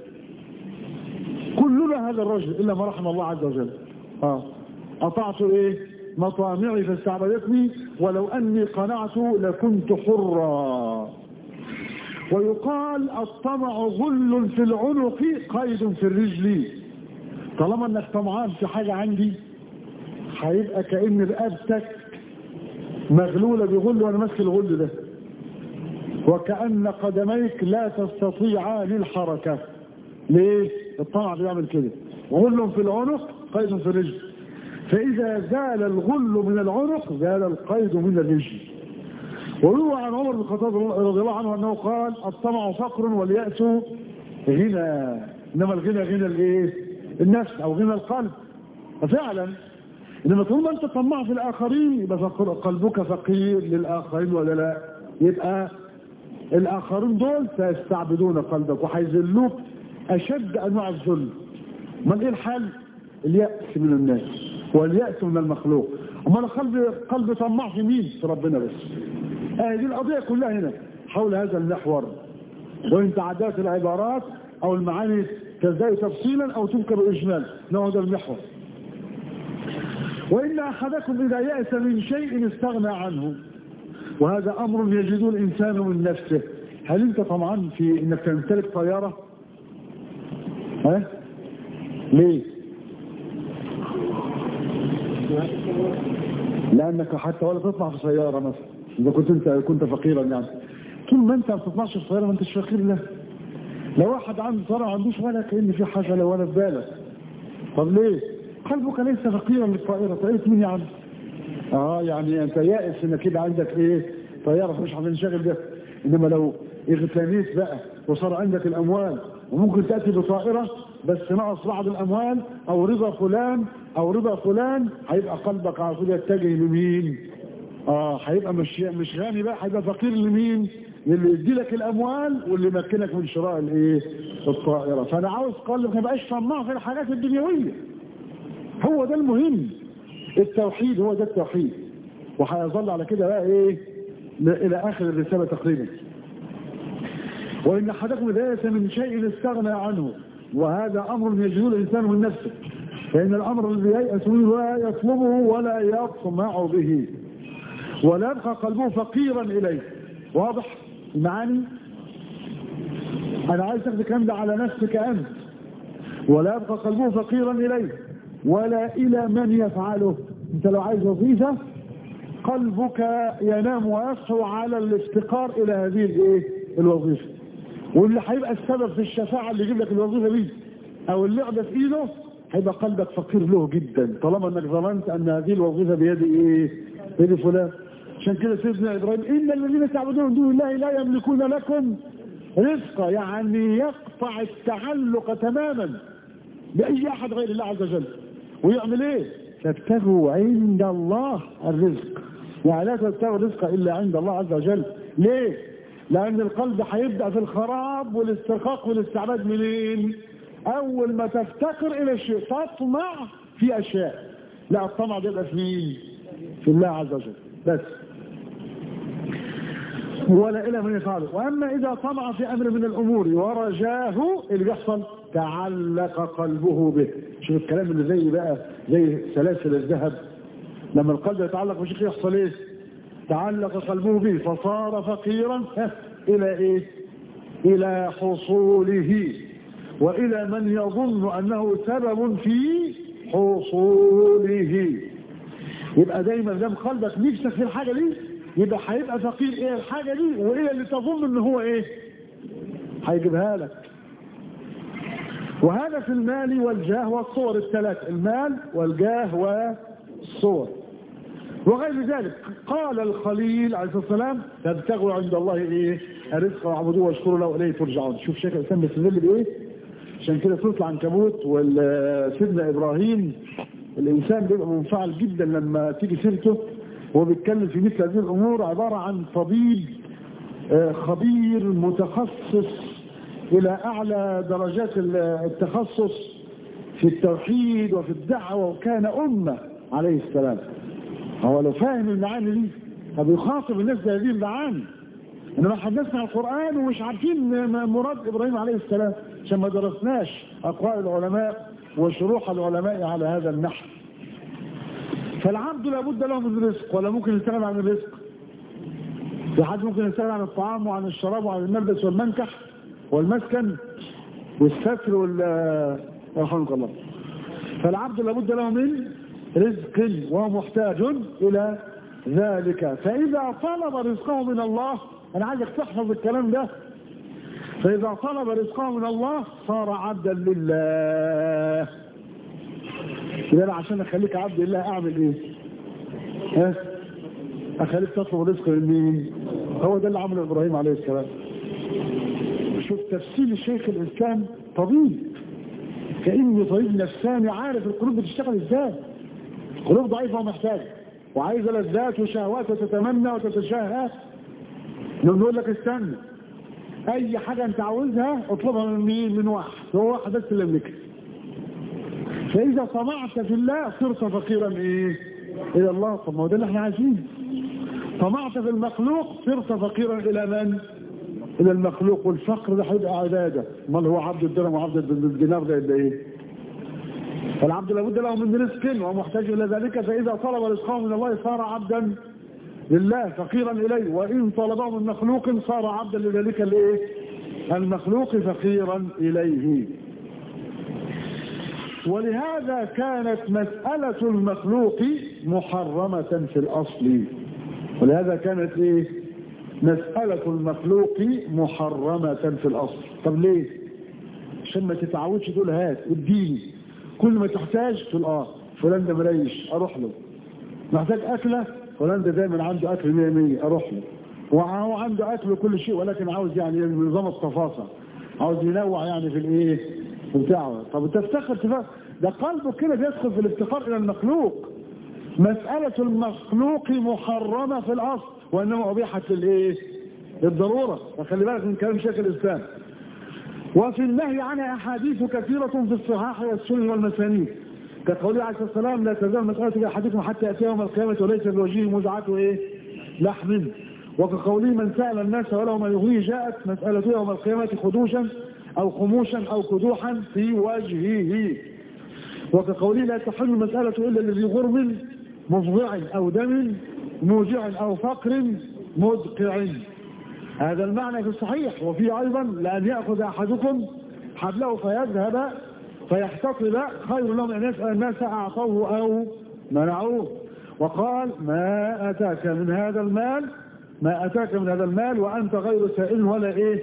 كلنا هذا الرجل الا ما رحم الله عز وجل اه اطعت ايه مطامعي فاستعبدتني ولو اني قنعت لكنت حرا ويقال الطمع غل في العنق قيد في الرجل طالما انك طمعان في حاجة عندي هيبقى كأن رقبتك مغلولة بغل وانا ماسك الغل ده وكأن قدميك لا تستطيعان الحركة ليه الطمع بيعمل كده غل في العنق قيد في الرجل فإذا زال الغل من العنق زال القيد من الرجل ويروى عن عمر بن الخطاب رضي الله عنه أنه قال الطمع فقر واليأس غنى إنما الغنى غنى الايه النفس أو غنى القلب ففعلا إنما طول ما أنت طماع في الآخرين يبقى قلبك فقير للآخرين ولا لا يبقى الآخرين دول سيستعبدون قلبك وهيذلوك أشد أنواع الذل من إيه الحل اليأس من الناس واليأس من المخلوق أما قلب قلب طماع في مين في ربنا بس آه دي القضية كلها هنا حول هذا المحور وإن تعدات العبارات أو المعاني تزداد تفصيلا أو تذكر إجمال نوع هذا المحور وإن أحدكم إذا يأس من شيء استغنى عنه وهذا أمر يجد الإنسان من نفسه هل أنت طمعان في أنك تمتلك طيارة ها ليه لانك حتى ولا تطلع في سيارة مثلا اذا كنت انت كنت فقيرا يعني طول ما انت ما بتطلعش في سيارة ما انتش فقير له لو واحد عنده طيارة ما عندوش ولا كأن في حاجة لا ولا في بالك طب ليه قلبك ليس فقيرا للطائرة طائرة مين يعني اه يعني انت يائس انك كده عندك ايه طيارة مش هتنشغل بها انما لو اغتنيت بقى وصار عندك الاموال وممكن تأتي بطائرة بس نقص بعض الاموال او رضا فلان او رضا فلان هيبقى قلبك على طول يتجه لمين اه هيبقى مش مش غني بقى هيبقى فقير لمين اللي يدي لك الاموال واللي يمكنك من شراء الايه الطائره فانا عاوز قلبك ما يبقاش طماع في الحاجات الدنيويه هو ده المهم التوحيد هو ده التوحيد وهيظل على كده بقى ايه الى اخر الرساله تقريبا وان احدكم اذا يأس من شيء استغنى عنه وهذا امر يجهل الانسان من نفسه فان الامر الذي ييأس منه لا يطلبه ولا يطمع به ولا يبقى قلبه فقيرا اليه واضح المعاني انا عايز تاخد الكلام ده على نفسك انت ولا يبقى قلبه فقيرا اليه ولا الى من يفعله انت لو عايز وظيفه قلبك ينام ويصحو على الافتقار الى هذه الايه الوظيفه واللي هيبقى السبب في الشفاعه اللي يجيب لك الوظيفه دي او اللعبه في ايده هيبقى قلبك فقير له جدا طالما انك ظننت ان هذه الوظيفه بيد ايه بيد فلان عشان كده سيدنا ابراهيم ان الذين تعبدون من دون الله لا يملكون لكم رزقا يعني يقطع التعلق تماما باي احد غير الله عز وجل ويعمل ايه تبتغوا عند الله الرزق يعني لا تبتغوا الرزق الا عند الله عز وجل ليه لان القلب هيبدا في الخراب والاسترقاق والاستعباد منين اول ما تفتقر الى الشيء تطمع في اشياء لا الطمع بيبقى في مين في الله عز وجل بس ولا إلى من يفعله وأما إذا طمع في أمر من الأمور ورجاه اللي بيحصل تعلق قلبه به شوف الكلام اللي زي بقى زي سلاسل الذهب لما القلب يتعلق بشيء يحصل ايه تعلق قلبه به فصار فقيرا الى ايه الى حصوله والى من يظن انه سبب في حصوله يبقى دايما دام قلبك نفسك في الحاجه دي يبقى هيبقى فقير ايه الحاجه دي وايه اللي تظن ان هو ايه هيجيبها لك وهذا في المال والجاه والصور الثلاث المال والجاه والصور وغير ذلك قال الخليل عليه الصلاه والسلام تبتغوا عند الله ايه الرزق واعبدوه واشكروا له اليه ترجعون شوف شيخ الاسلام بيستدل بايه عشان كده سوره العنكبوت وسيدنا ابراهيم الانسان بيبقى منفعل جدا لما تيجي سيرته وهو بيتكلم في مثل هذه الامور عباره عن طبيب خبير متخصص الى اعلى درجات التخصص في التوحيد وفي الدعوه وكان امه عليه السلام هو لو فاهم المعاني دي فبيخاطب الناس بهذه المعاني انما حدثنا القران ومش عارفين مراد ابراهيم عليه السلام عشان ما درسناش اقوال العلماء وشروح العلماء على هذا النحو فالعبد لابد له من رزق ولا ممكن يستغنى عن الرزق في حد ممكن يستغنى عن الطعام وعن الشراب وعن الملبس والمنكح والمسكن والستر وال رحمك الله فالعبد لابد له من رزق وهو محتاج الى ذلك فاذا طلب رزقه من الله انا عايزك تحفظ الكلام ده فاذا طلب رزقه من الله صار عبدا لله يبقى انا عشان اخليك عبد لله اعمل ايه ها اخليك تطلب رزق من مين هو ده اللي عمله ابراهيم عليه السلام شوف تفسير الشيخ الاسلام طبيب كانه طبيب نفساني عارف القلوب بتشتغل ازاي قلوب ضعيفه ومحتاجه وعايزه لذات وشهوات وتتمنى وتتشهى نقول لك استنى اي حاجه انت عاوزها اطلبها من مين من واحد هو واحد بس اللي يملكها فاذا طمعت في الله صرت فقيرا ايه الى الله طب ما هو ده اللي احنا عايزينه طمعت في المخلوق صرت فقيرا الى من الى المخلوق والفقر ده هيبقى عباده امال هو عبد الدرهم وعبد الدينار ده يبقى ايه فالعبد لابد له من رزق ومحتاج الى ذلك فاذا طلب رزقه من الله صار عبدا لله فقيرا اليه وان طلبه من مخلوق صار عبدا لذلك الايه المخلوق فقيرا اليه ولهذا كانت مسألة المخلوق محرمة في الأصل ولهذا كانت إيه مسألة المخلوق محرمة في الأصل طب ليه عشان ما تتعودش تقول هات اديني كل ما تحتاج تقول اه فلان ده مريش اروح له محتاج اكله فلان ده دايما عنده اكل 100 100 اروح له وهو عنده اكل وكل شيء ولكن عاوز يعني نظام التفاصيل عاوز ينوع يعني في الايه في بتاعه طب تفتخر تفكر ده قلبه كده بيدخل في الافتقار الى المخلوق مسألة المخلوق محرمة في الاصل وانما ابيحت للايه للضرورة فخلي بالك من كلام شيخ الاسلام وفي النهي عنها احاديث كثيرة في الصحاح والسنن والمسانيد كقوله عليه الصلاة والسلام لا تزال مسألة احدكم حتى يأتي يوم القيامة وليس بوجهه مزعته ايه لحم وكقوله من سأل الناس وله ما يغنيه جاءت مسألته يوم القيامة خدوشا او خموشا او كدوحا في وجهه وكقوله لا تحل المسألة الا الذي غرم مفضع او دم موجع او فقر مدقع هذا المعنى في الصحيح وفي ايضا لان يأخذ احدكم حبله فيذهب فيحتطب خير لهم ان يسأل الناس اعطوه او منعوه وقال ما اتاك من هذا المال ما اتاك من هذا المال وانت غير سائل ولا ايه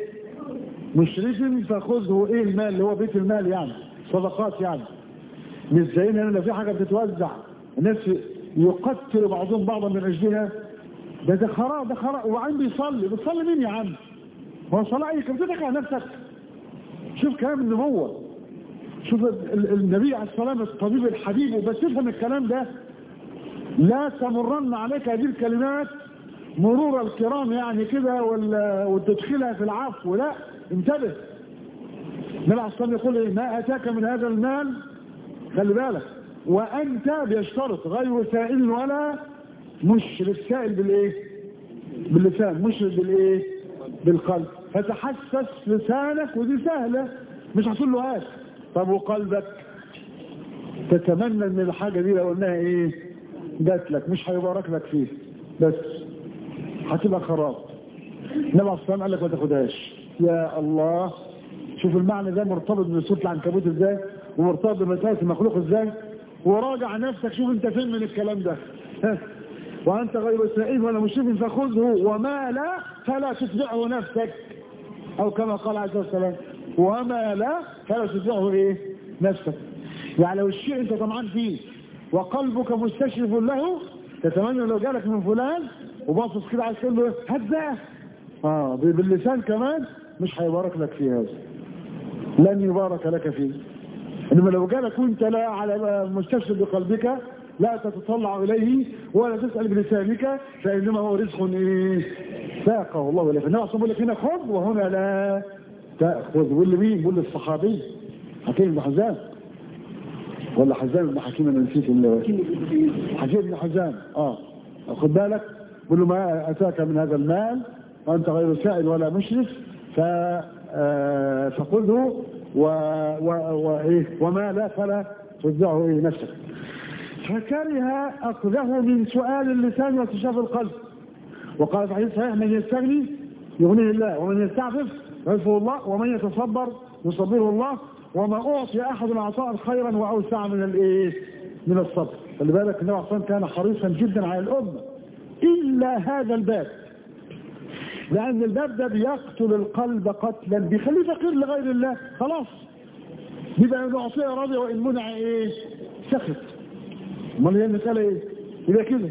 مشرف فخذه ايه المال اللي هو بيت المال يعني صدقات يعني مش زينا ان في حاجه بتتوزع الناس يقتل بعضهم بعضا من اجلها ده ده خراب ده خراب وبعدين بيصلي بتصلي مين يا عم هو صلاه اي كم على نفسك شوف كلام النبوه شوف النبي عليه السلام الطبيب الحبيب وبس تفهم الكلام ده لا تمرن عليك هذه الكلمات مرور الكرام يعني كده وتدخلها في العفو لا انتبه النبي عليه الصلاه يقول ايه ما اتاك من هذا المال خلي بالك وانت بيشترط غير سائل ولا مشرف سائل بالايه باللسان مش بالايه بالقلب فتحسس لسانك ودي سهلة مش هتقول له هات طب وقلبك تتمنى ان الحاجة دي لو قلناها ايه جات لك مش هيبارك لك فيه بس هتبقى خراب النبي عليه الصلاه قال لك ما تاخدهاش يا الله شوف المعنى ده مرتبط بصوت العنكبوت ازاي ومرتبط بمسائل المخلوق ازاي وراجع نفسك شوف انت فين من الكلام ده وانت غير سائل ولا مشرف فخذه وما لا فلا تتبعه نفسك او كما قال عليه الصلاه والسلام وما لا فلا تتبعه ايه نفسك يعني لو الشيء انت طمعان فيه وقلبك مستشرف له تتمنى لو جالك من فلان وباصص كده عايز تقول له هات ده اه باللسان كمان مش هيبارك لك في هذا لن يبارك لك فيه انما لو جالك وانت لا على مستشرف بقلبك لا تتطلع اليه ولا تسال بلسانك فانما هو رزق ايه ساقه الله اليه فالنبي صلى لك هنا خذ وهنا لا تاخذ واللي مين بيقول للصحابي حكيم بن حزام ولا حزام بن حكيم انا نسيت حكيم بن حزام اه خد بالك قل له ما اتاك من هذا المال وانت غير سائل ولا مشرف ف فخذه و... و... و... إيه؟ وما لا فلا تتبعه إيه نفسك فكره أخذه من سؤال اللسان واكتشاف القلب وقال في حديث صحيح من يستغني يغنيه الله ومن يستعفف يعفه الله ومن يتصبر يصبره الله وما أعطي أحد عطاء خيرا وأوسع من الإيه من الصبر خلي بالك النبي عليه كان حريصا جدا على الأمة إلا هذا الباب لأن الباب ده بيقتل القلب قتلا بيخليه فقير لغير الله خلاص بيبقى إن أعطيه راضي وإن منع إيه سخط امال هي المسألة إيه يبقى كده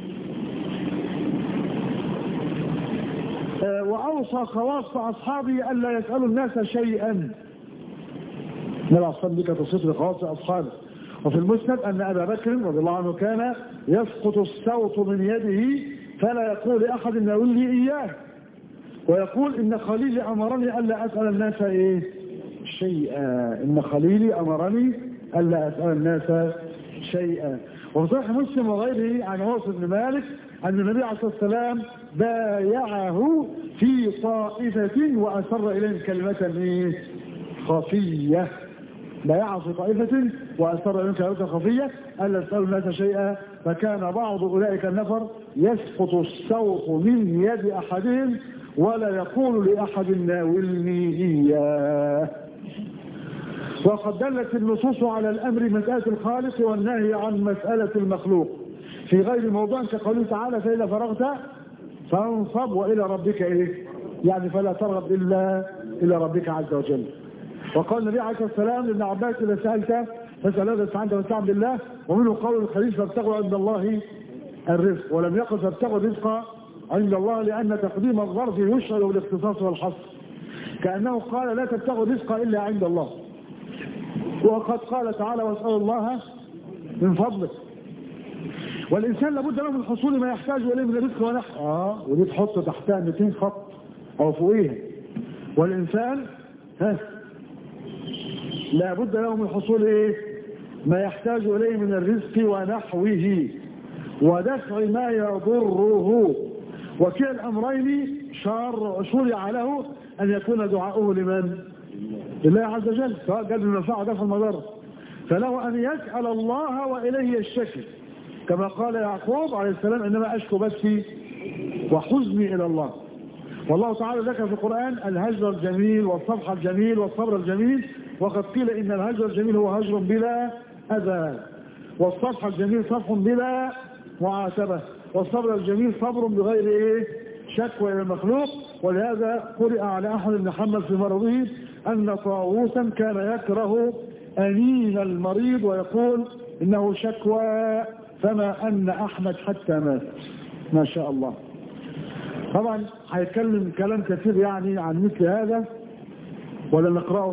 آه وأوصى خواص أصحابه ألا يسألوا الناس شيئا النبي عليه الصلاة والسلام تصير لخواص أصحابه وفي المسند أن أبا بكر رضي الله عنه كان يسقط الصوت من يده فلا يقول لأحد ناولني إياه ويقول إن خليلي أمرني ألا أسأل الناس إيه شيئا إن خليلي أمرني ألا أسأل الناس شيئا وفي صحيح مسلم وغيره عن عوص بن مالك أن النبي عليه الصلاة والسلام بايعه في طائفة وأسر إليهم كلمة إيه خفية بايعه في طائفة وأسر إليهم كلمة خفية ألا يسألوا الناس شيئا فكان بعض أولئك النفر يسقط الصوت من يد أحدهم ولا يقول لأحد ناولني إياه وقد دلت النصوص على الأمر مسألة الخالق والنهي عن مسألة المخلوق في غير موضوع كقوله تعالى فإذا فرغت فانصب وإلى ربك إيه يعني فلا ترغب إلا إلى ربك عز وجل وقال النبي عليه الصلاة والسلام لابن عباس إذا سألت فاسأل هذا استعنت واستعن بالله ومنه قول الخليل فابتغوا عند الله الرزق ولم يقل فابتغوا الرزق عند الله لأن تقديم الظرف يشعر بالاختصاص والحصر كأنه قال لا تبتغوا الرزق إلا عند الله وقد قال تعالى واسأل الله من فضله والإنسان لابد له من حصول ما يحتاج إليه من الرزق ونحو آه ودي تحط تحتها 200 خط أو فوقيها والإنسان ها لابد له من حصول إيه ما يحتاج إليه من الرزق ونحوه ودفع ما يضره وكلا الأمرين شار شرع له أن يكون دعاؤه لمن؟ لله عز وجل سواء قال المنفعة دفع المضر فله أن يسأل الله وإليه الشكل كما قال يعقوب عليه السلام إنما أشكو بثي وحزني إلى الله والله تعالى ذكر في القرآن الهجر الجميل والصفح الجميل والصبر الجميل وقد قيل إن الهجر الجميل هو هجر بلا أذى والصفح الجميل صفح بلا معاتبة والصبر الجميل صبر بغير إيه شكوى إلى المخلوق ولهذا قرئ على أحمد بن حنبل في مرضه أن طاووسا كان يكره أنين المريض ويقول إنه شكوى فما أن أحمد حتى مات ما شاء الله طبعا هيتكلم كلام كثير يعني عن مثل هذا ولا نقرأه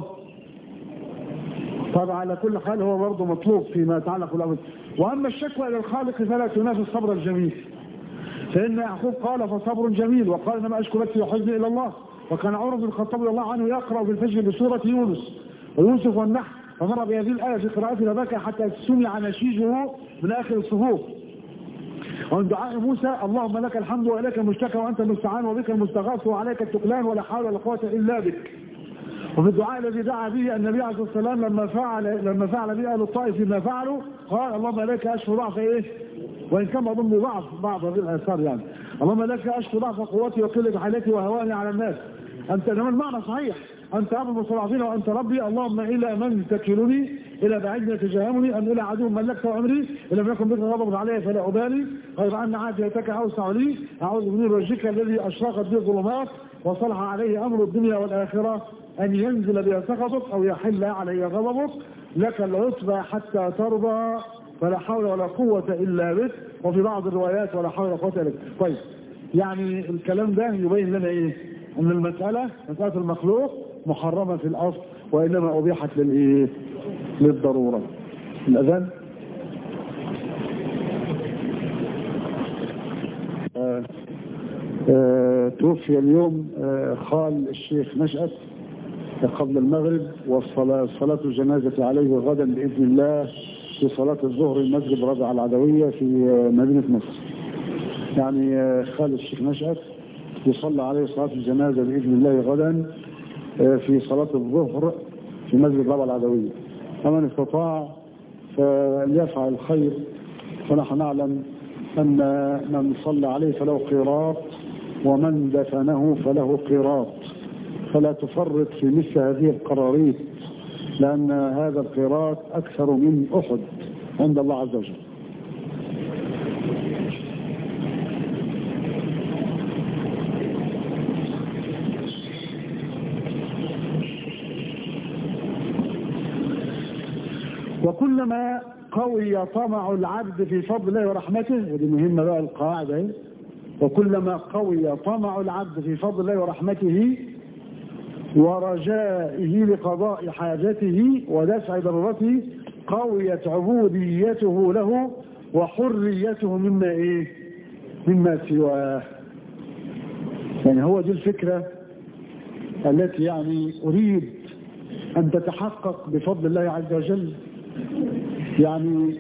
طبعا على كل حال هو برضه مطلوب فيما يتعلق بالأمر وأما الشكوى إلى الخالق فلا تنافي الصبر الجميل فإن يعقوب قال فصبر جميل وقال إنما أشكو بثي وحزني إلى الله وكان عمر بن الخطاب رضي الله عنه يقرأ في الفجر بسورة يونس ويوسف والنحل فمر بهذه الآية في قراءته فبكى حتى سمع نشيجه من آخر الصفوف ومن دعاء موسى اللهم لك الحمد وإليك المشتكى وأنت المستعان وبك المستغاث وعليك التكلان ولا حول ولا قوة إلا بك وفي الدعاء الذي دعا به النبي عليه الصلاة والسلام لما فعل لما فعل به أهل الطائف ما فعلوا قال اللهم إليك أشكو ضعف إيه وإن كان أظن ضعف بعض هذه الآثار يعني اللهم لك أشكو ضعف قوتي وقلة حالتي وهواني على الناس أنت إنما المعنى صحيح أنت أبو المستضعفين وأنت ربي اللهم إلى من تكلني إلى بعيد يتجاهمني أم إلى عدو ملكت أمري إن لم يكن بك غضب علي فلا أبالي غير أن عافيتك أوسع لي أعوذ بنور وجهك الذي أشرقت به الظلمات وصلح عليه أمر الدنيا والآخرة أن ينزل بها سخطك أو يحل علي غضبك لك العتبى حتى ترضى فلا حول ولا قوة إلا بك وفي بعض الروايات ولا حول ولا قوة إلا بك طيب يعني الكلام ده يبين لنا إيه أن المسألة مسألة المخلوق محرمة في الأصل وإنما أبيحت للإيه للضرورة الأذان آه آه توفي اليوم آه خال الشيخ نشأت قبل المغرب والصلاة صلاة الجنازة عليه غدا بإذن الله في صلاة الظهر المسجد رابع العدوية في مدينة مصر يعني خال الشيخ نشأت يصلى عليه صلاة الجنازة بإذن الله غدا في صلاة الظهر في مسجد رابع العدوية فمن استطاع فليفعل الخير فنحن نعلم أن من صلى عليه فله قيراط ومن دفنه فله قيراط فلا تفرط في مثل هذه القراريط لأن هذا القيراط أكثر من أحد عند الله عز وجل وكلما قوي طمع العبد في فضل الله ورحمته ودي مهمة بقى القاعدة اهي وكلما قوي طمع العبد في فضل الله ورحمته ورجائه لقضاء حاجته ودفع ضرورته قويت عبوديته له وحريته مما ايه مما سواه يعني هو دي الفكرة التي يعني اريد ان تتحقق بفضل الله عز وجل يعني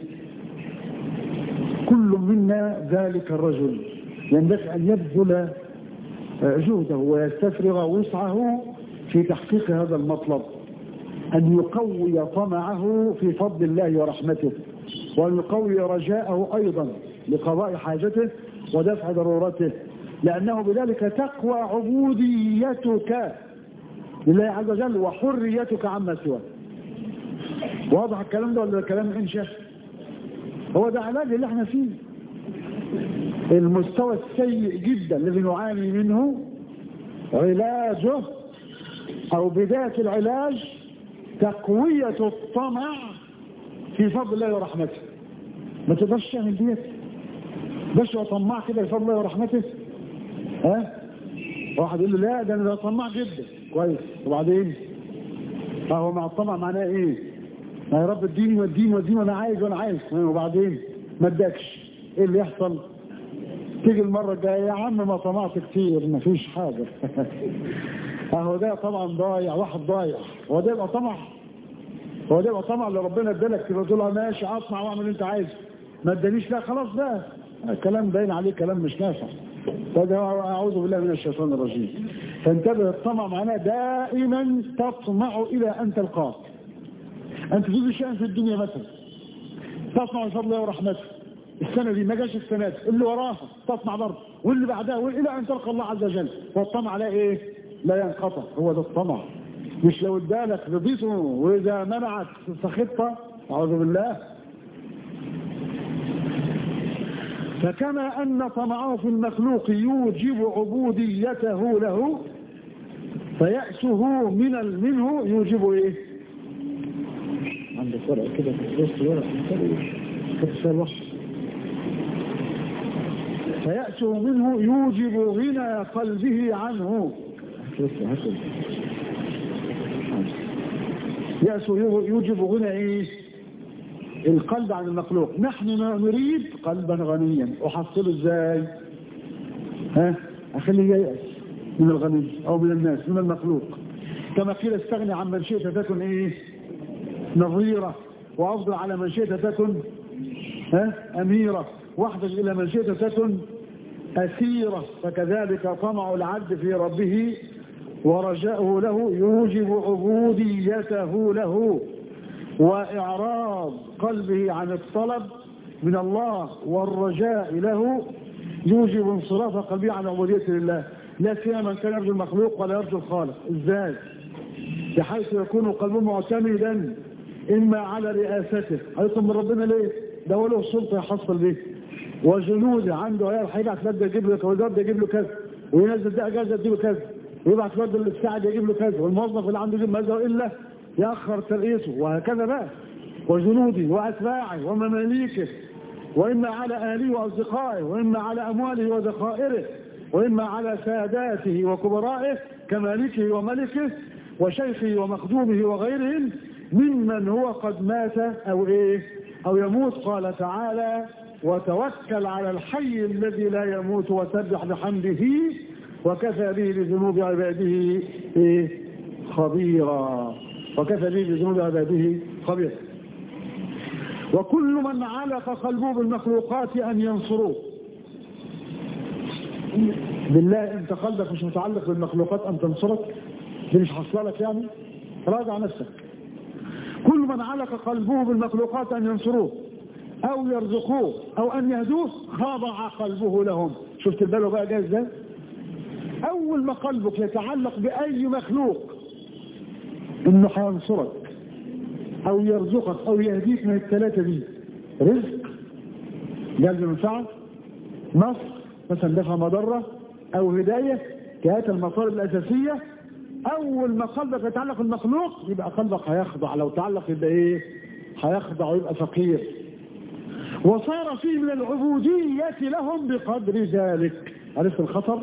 كل منا ذلك الرجل ينبغي ان يبذل جهده ويستفرغ وسعه في تحقيق هذا المطلب أن يقوي طمعه في فضل الله ورحمته وأن يقوي رجاءه أيضا لقضاء حاجته ودفع ضرورته لأنه بذلك تقوى عبوديتك لله عز وجل وحريتك عما سواه واضح الكلام ده ولا الكلام انشاء هو ده علاج اللي احنا فيه المستوى السيء جدا الذي نعاني منه علاجه او بداية العلاج تقوية الطمع في فضل الله ورحمته ما تقدرش تعمل ديت بس هو طماع كده في فضل الله ورحمته ها واحد يقول له لا ده انا طماع جدا كويس وبعدين فهو مع الطمع معناه ايه ما يا رب اديني واديني واديني وانا عايز وانا عايز وبعدين ما ادكش ايه اللي يحصل تيجي المرة الجاية يا عم ما طمعت كتير ما فيش حاجة اهو ده طبعا ضايع واحد ضايع هو ده يبقى طمع هو ده يبقى طمع اللي ربنا ادالك تبقى تقول له ماشي اطمع واعمل اللي انت عايزه ما ادانيش لا خلاص بقى الكلام باين عليه كلام مش نافع فده اعوذ بالله من الشيطان الرجيم فانتبه الطمع معناه دائما تطمع الى ان تلقاه انت تريد شيئا في الدنيا مثلا تطمع بفضل الله ورحمته السنة دي ما جاش السنة دي اللي وراها تطمع برضه واللي بعدها والى ان تلقى الله عز وجل والطمع لا ايه لا ينقطع هو ده الطمع مش لو ادالك رضيته واذا منعك سخطت اعوذ بالله فكما ان طمعه في المخلوق يوجب عبوديته له فيأسه من منه يوجب ايه عندك ورقه كده بص ورقه كده فيأسه منه يوجب غنى قلبه عنه يأسه يوجب غنى ايه القلب عن المخلوق نحن نريد قلبا غنيا احصله ازاي ها اخليه ييأس من الغني او من الناس من المخلوق كما قيل استغني عن من شئت تكن ايه نظيرة وافضل على من شئت تكن ها اميرة واحتج إلى من شئت تكن أسيرة فكذلك طمع العبد في ربه ورجاؤه له يوجب عبوديته له وإعراض قلبه عن الطلب من الله والرجاء له يوجب انصراف قلبه عن عبوديته لله لا سيما من كان يرجو المخلوق ولا يرجو الخالق ازاي بحيث يكون قلبه معتمدا اما على رئاسته هيطلب من ربنا ليه ده هو له السلطه يحصل به وجنوده عنده عيال هيبعت لد يجيب له والواد يجيب له كذا وينزل ده اجازه يجيب له كذا ويبعت الواد الساعد يجيب له كذا والموظف اللي عنده يجيب ماذا الا ياخر ترقيته وهكذا بقى وجنوده واتباعه ومماليكه واما على اهله واصدقائه واما على امواله وذخائره واما على ساداته وكبرائه كمالكه وملكه وشيخه ومخدومه وغيرهم ممن هو قد مات او ايه او يموت قال تعالى وتوكل على الحي الذي لا يموت وسبح بحمده وكفى به بذنوب عباده إيه؟ خبيرا وكفى به بذنوب عباده خبيرا وكل من علق قلبه بالمخلوقات ان ينصروه بالله انت قلبك مش متعلق بالمخلوقات ان تنصرك دي مش حصله لك يعني راجع نفسك كل من علق قلبه بالمخلوقات ان ينصروه او يرزقوه او ان يهدوه خضع قلبه لهم شفت البلوى بقى جاي ازاي اول ما قلبك يتعلق باي مخلوق انه هينصرك او يرزقك او يهديك من الثلاثه دي رزق جلب منفعه نصر مثلا دفع مضره او هدايه كهات المصاري الاساسيه اول ما قلبك يتعلق بالمخلوق يبقى قلبك هيخضع لو تعلق يبقى ايه هيخضع ويبقى فقير وصار فيه من العبودية لهم بقدر ذلك عرفت الخطر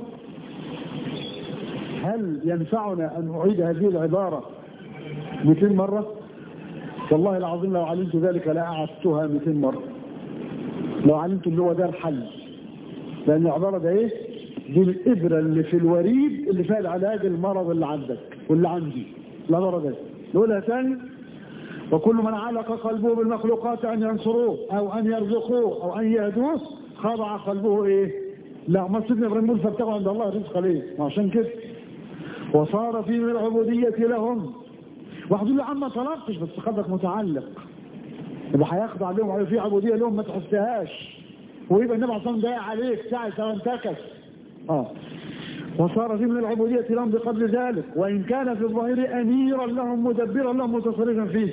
هل ينفعنا أن أعيد هذه العبارة 200 مرة والله العظيم لو علمت ذلك لأعدتها 200 مرة لو علمت اللي هو ده الحل لأن العبارة ده إيه دي الإبرة اللي في الوريد اللي فيها العلاج المرض اللي عندك واللي عندي العبارة ده نقولها تاني وكل من علق قلبه بالمخلوقات أن ينصروه أو أن يرزقوه أو أن يهدوه خضع قلبه إيه لا ما سيدنا إبراهيم يقول فابتغوا عند الله رزق ليه عشان كده وصار في من العبودية لهم واحد يقول له عم ما طلبتش بس قلبك متعلق يبقى هيخضع لهم ويبقى في عبودية لهم ما تحسهاش ويبقى النبي عليه الصلاة عليك ساعة سواء انتكس اه وصار في من العبودية لهم بقدر ذلك وإن كان في الظاهر أميرا لهم مدبرا لهم متصرفا فيه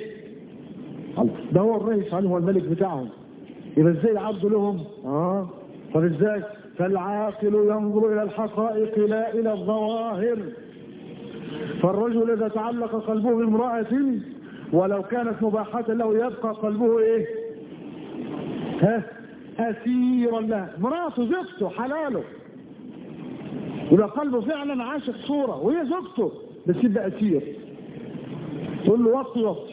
ده هو الرئيس عليهم هو الملك بتاعهم يبقى ازاي العبد لهم اه طب ازاي فالعاقل ينظر الى الحقائق لا الى الظواهر فالرجل اذا تعلق قلبه بامرأة ولو كانت مباحة له يبقى قلبه ايه ها اسيرا لها مراته زوجته حلاله يبقى قلبه فعلا عاشق صورة وهي زوجته بس يبقى اسير تقول له وطي وطي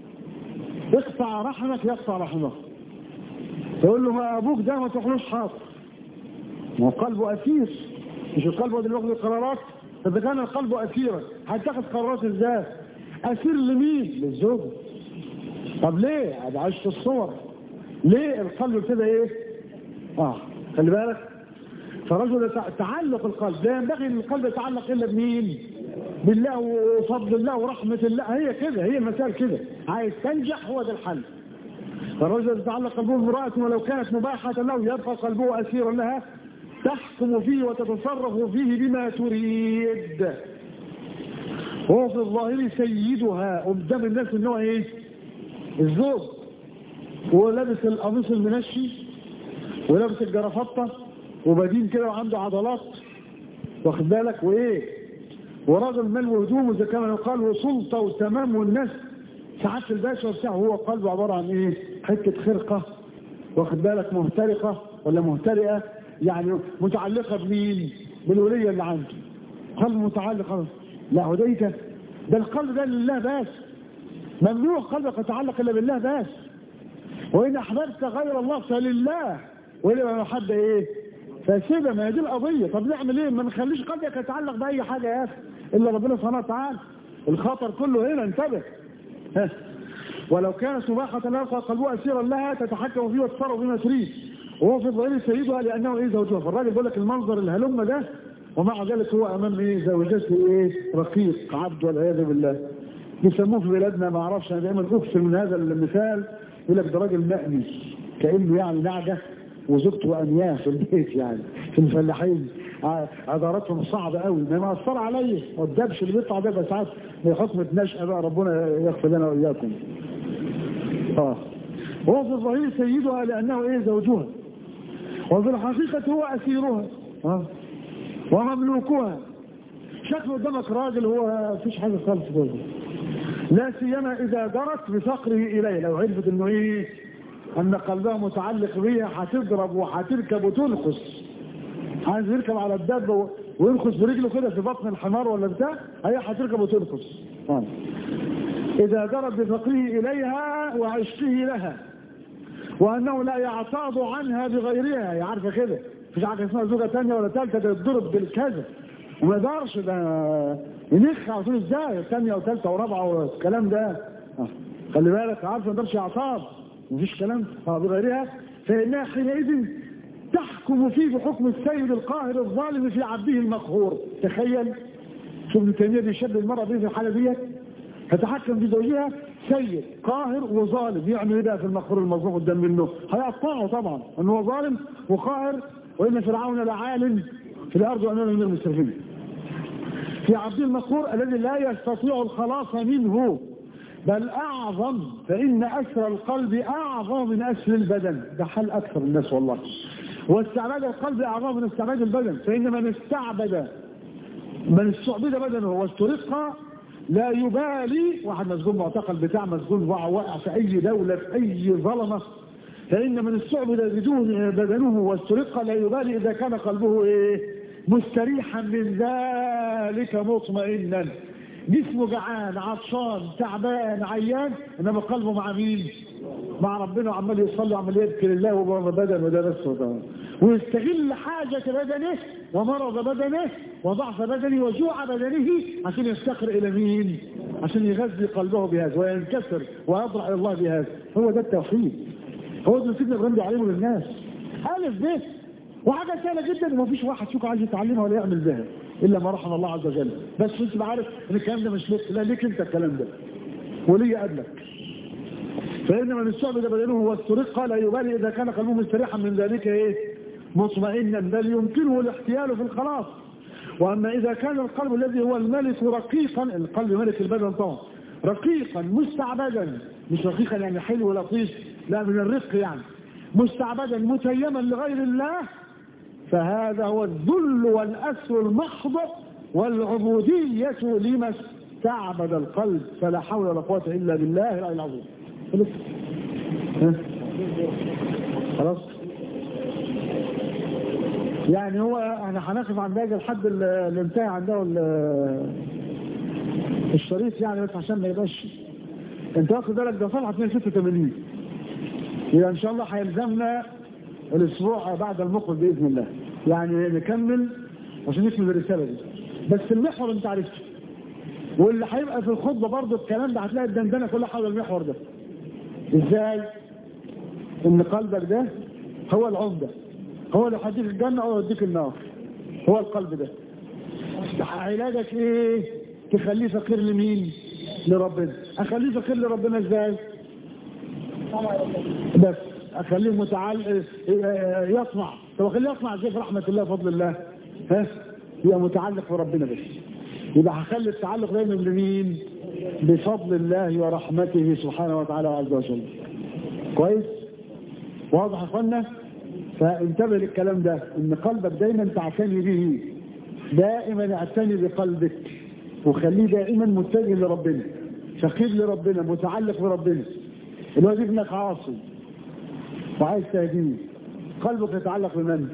اقطع رحمك يقطع رحمه تقول له ما ابوك ده ما تخلوش حاضر ما هو قلبه اسير مش القلب هو اللي بياخد القرارات اذا كان القلب اسيرا هتاخد قرارات ازاي اسير لمين للزوج طب ليه هذا عايش الصور ليه القلب كده ايه اه خلي بالك فرجل تعلق القلب لا ينبغي ان القلب يتعلق الا بمين بالله وفضل الله ورحمة الله هي كده هي المسائل كده عايز تنجح هو ده الحل فالرجل يتعلق قلبه بامرأة ولو كانت مباحة له يبقى قلبه أسيرا لها تحكم فيه وتتصرف فيه بما تريد هو في الظاهر سيدها قدام الناس ان هو ايه الزوج وهو لابس القميص المنشي ولابس الجرافطة وبدين كده وعنده عضلات واخد بالك وايه وراجل مال وهدومه زي كما يقال وسلطة وتمام والناس ساعات الباشا بتاعه هو قلبه عبارة عن ايه حتة خرقة واخد بالك مهترقة ولا مهترئة يعني متعلقة بمين بالولية اللي عنده قلب متعلق لا هو ده ايه ده ده القلب ده لله بس ممنوع قلبك يتعلق الا بالله بس وان احببت غير الله فلله وإلا ما حد ايه فسيبها ما هي دي القضية طب نعمل ايه ما نخليش قلبك يتعلق بأي حاجة يا أخي إلا ربنا سبحانه وتعالى الخطر كله هنا انتبه ها ولو كانت مباحة لا يبقى قلبه أسيرا لها تتحكم فيه وتصرف بما تريد وهو في الظاهر سيدها لانه ايه زوجها فالراجل بيقول لك المنظر الهلم ده ومع ذلك هو امام ايه زوجته ايه رقيق عبد والعياذ بالله بيسموه في بلادنا ما اعرفش انا دايما اكثر من هذا المثال يقول لك ده راجل مأني كانه يعني نعجه وزوجته انياه في البيت يعني في الفلاحين عذاراتهم صعبه قوي ما مأثر عليا والدبش اللي بيطلع ده بقى ساعات بحكم نشأة بقى ربنا يغفر لنا واياكم اه وهو في الظهير سيدها لانه ايه زوجها وفي الحقيقة هو اسيرها اه ومملوكها شكله قدامك راجل هو فيش حاجه خالص كده لا سيما اذا درت بفقره اليه لو عرفت انه ايه ان قلبها متعلق بيها هتضرب وهتركب وتنخس عايز يركب على الدب وينخس برجله كده في بطن الحمار ولا بتاع هي هتركب وتنخس آه. اذا درت بفقره اليها وعشقه لها وانه لا يعتاض عنها بغيرها هي عارفه كده مفيش حاجه اسمها زوجه ثانيه ولا ثالثه ده يتضرب بالكذا وما يقدرش ده ينخ على طول ازاي ثانيه وثالثه ورابعه والكلام ده آه. خلي بالك عارف ما يقدرش يعتاض مفيش كلام اه بغيرها فانها حينئذ تحكم فيه بحكم السيد القاهر الظالم في عبده المقهور تخيل شوف ابن تيميه بيشبه المراه دي في الحاله ديت تتحكم في زوجها سيد قاهر وظالم يعمل ايه بقى في المقهور المظلوم قدام منه هيقطعه طبعا ان هو ظالم وقاهر وان فرعون لعال في الارض وامام من المسرفين في عبد المقهور الذي لا يستطيع الخلاص منه بل اعظم فان اسر القلب اعظم من اسر البدن ده حال اكثر الناس والله واستعباد القلب اعظم من استعباد البدن فان من استعبد من استعبد بدنه واسترق لا يبالي واحد مسجون معتقل بتاع مسجون واقع في اي دولة في اي ظلمة فان من استعبد بدون بدنه واسترق لا يبالي اذا كان قلبه ايه مستريحا من ذلك مطمئنا جسمه جعان عطشان تعبان عيان انما قلبه مع مين مع ربنا وعمال يصلي وعمال يذكر الله وبرض بدن وده بس وده ويستغل حاجة بدنه ومرض بدنه وضعف بدنه وجوع بدنه عشان يفتقر إلى مين عشان يغذي قلبه بهذا وينكسر ويضرع إلى الله بهذا هو ده التوحيد هو ده سيدنا ابراهيم بيعلمه للناس ألف به وحاجة سهلة جدا وما فيش واحد فيكم عايز يتعلمها ولا يعمل بها إلا ما رحم الله عز وجل بس انت عارف ان الكلام ده مش ليك لا ليك انت الكلام ده ولي قبلك فإن من استعبد بدنه واسترق لا يبالي إذا كان قلبه مستريحا من ذلك إيه مطمئنا بل يمكنه الاحتيال في الخلاص وأما إذا كان القلب الذي هو الملك رقيقا القلب ملك البدن طبعا رقيقا مستعبدا مش رقيقا يعني حلو ولطيف لا من الرق يعني مستعبدا متيما لغير الله فهذا هو الذل والأسر المحض والعبودية لما استعبد القلب فلا حول ولا قوة إلا بالله العلي العظيم خلاص يعني هو احنا هنقف عند هذا الحد اللي انتهى عنده الشريط يعني بس عشان ما يبقاش انت واخد بالك ده صفحه 286 يبقى ان شاء الله هيلزمنا الاسبوع بعد المقبل باذن الله يعني نكمل عشان نكمل الرساله دي بس المحور انت عرفته واللي هيبقى في الخطبه برضه الكلام ده هتلاقي الدندنه كلها حول المحور ده ازاي ان قلبك ده هو العمده هو اللي هيديك الجنه او يديك النار هو القلب ده علاجك ايه تخليه فقير لمين لربنا اخليه فقير لربنا ازاي بس اخليه متعال يصنع طب اخليه يصنع ازاي في رحمه الله وفضل الله ها يبقى متعلق بربنا بس يبقى هخلي التعلق دايما لمين بفضل الله ورحمته سبحانه وتعالى عز وجل كويس واضح يا اخوانا فانتبه للكلام ده ان قلبك دايما تعتني به دائما اعتني بقلبك وخليه دائما متجه لربنا فقير لربنا متعلق بربنا الواد ابنك عاصي وعايز تهديه قلبك يتعلق بمن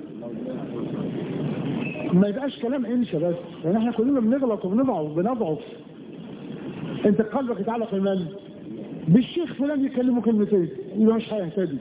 ما يبقاش كلام انشا بس يعني احنا كلنا بنغلط وبنضعف بنضعف انت قلبك يتعلق بمن بالشيخ فلان يكلمه كلمتين يبقى مش هيهتدي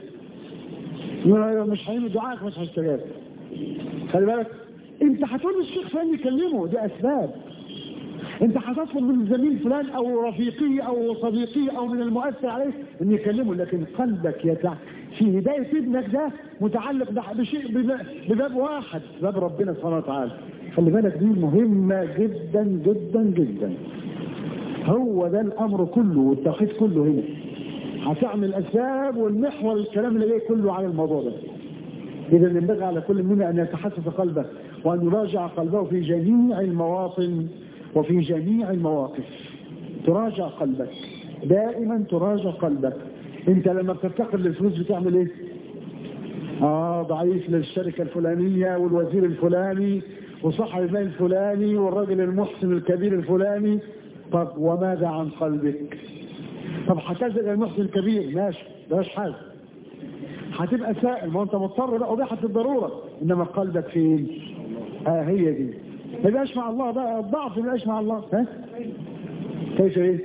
مش هيعمل دعائك مش هيستجاب خلي بالك انت هتقول الشيخ فلان يكلمه دي اسباب انت هتطلب من زميل فلان او رفيقي او صديقي او من المؤثر عليه ان يكلمه لكن قلبك يتع... في هداية ابنك ده متعلق بح- بشيء بب- بباب واحد باب ربنا سبحانه وتعالى خلي بالك دي مهمة جدا جدا جدا هو ده الامر كله والتوحيد كله هنا هتعمل اسباب والمحور الكلام اللي جاي كله على الموضوع ده اذا ينبغي على كل منا ان يتحسس قلبه وان يراجع قلبه في جميع المواطن وفي جميع المواقف تراجع قلبك دائما تراجع قلبك انت لما بتفتقر للفلوس بتعمل ايه اه ضعيف للشركة الفلانية والوزير الفلاني وصاحب المال الفلاني والراجل المحسن الكبير الفلاني طب وماذا عن قلبك طب هتزل المحسن الكبير ماشي بلاش حاجة هتبقى سائل ما هو انت مضطر بقى وبيحة الضرورة انما قلبك فين اه هي دي ما يبقاش مع الله بقى الضعف ما يبقاش مع الله ها كيف ايه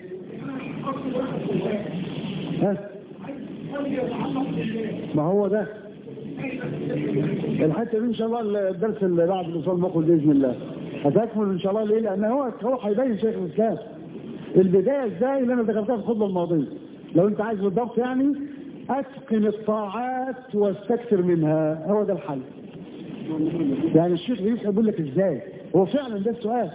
ها ما هو ده الحته دي ان شاء الله الدرس اللي بعد الاصول المقبل باذن الله هتكمل ان شاء الله ليه لان هو هو هيبين شيخ الاسلام البدايه ازاي اللي انا ذكرتها في الخطبه الماضيه لو انت عايز بالضبط يعني اتقن الطاعات واستكثر منها هو ده الحل يعني الشيخ يسأل يقول لك ازاي هو فعلا ده السؤال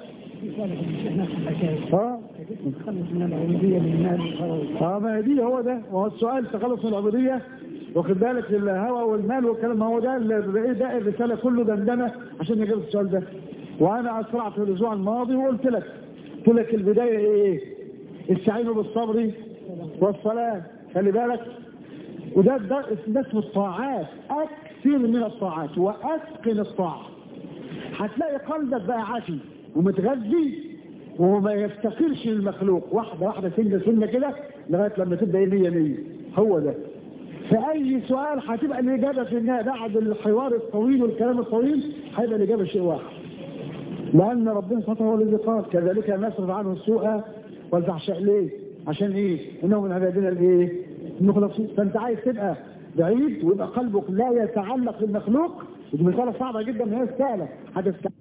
اه نتخلص من العبودية للمال والخلاص اه ما هي دي هو ده ما هو السؤال تخلص من العبودية واخد بالك الهوى والمال والكلام ما هو ده اللي- ايه ده الرسالة كله دندنة عشان نجيب السؤال ده وانا اسرعت في الاسبوع الماضي وقلت لك قلت لك البداية ايه استعينوا بالصبر والصلاة خلي بالك وده ده ده اسمه الطاعات اكثر من الطاعات واتقن الطاعة هتلاقي قلبك بقى عافي ومتغذي وما يفتقرش للمخلوق واحدة واحدة سنة سنة كده لغاية لما تبدأ ايه مية مية هو ده فأي سؤال هتبقى الإجابة في النهاية بعد الحوار الطويل والكلام الطويل هيبقى الإجابة شيء واحد لأن ربنا سبحانه هو الذي قال كذلك نصرف عنه السوء والفحشاء ليه؟ عشان إيه؟ إنه من عبادنا الإيه؟ المخلصين فأنت عايز تبقى بعيد ويبقى قلبك لا يتعلق بالمخلوق ودي مسألة صعبة جدا ما هي سهلة هتستعمل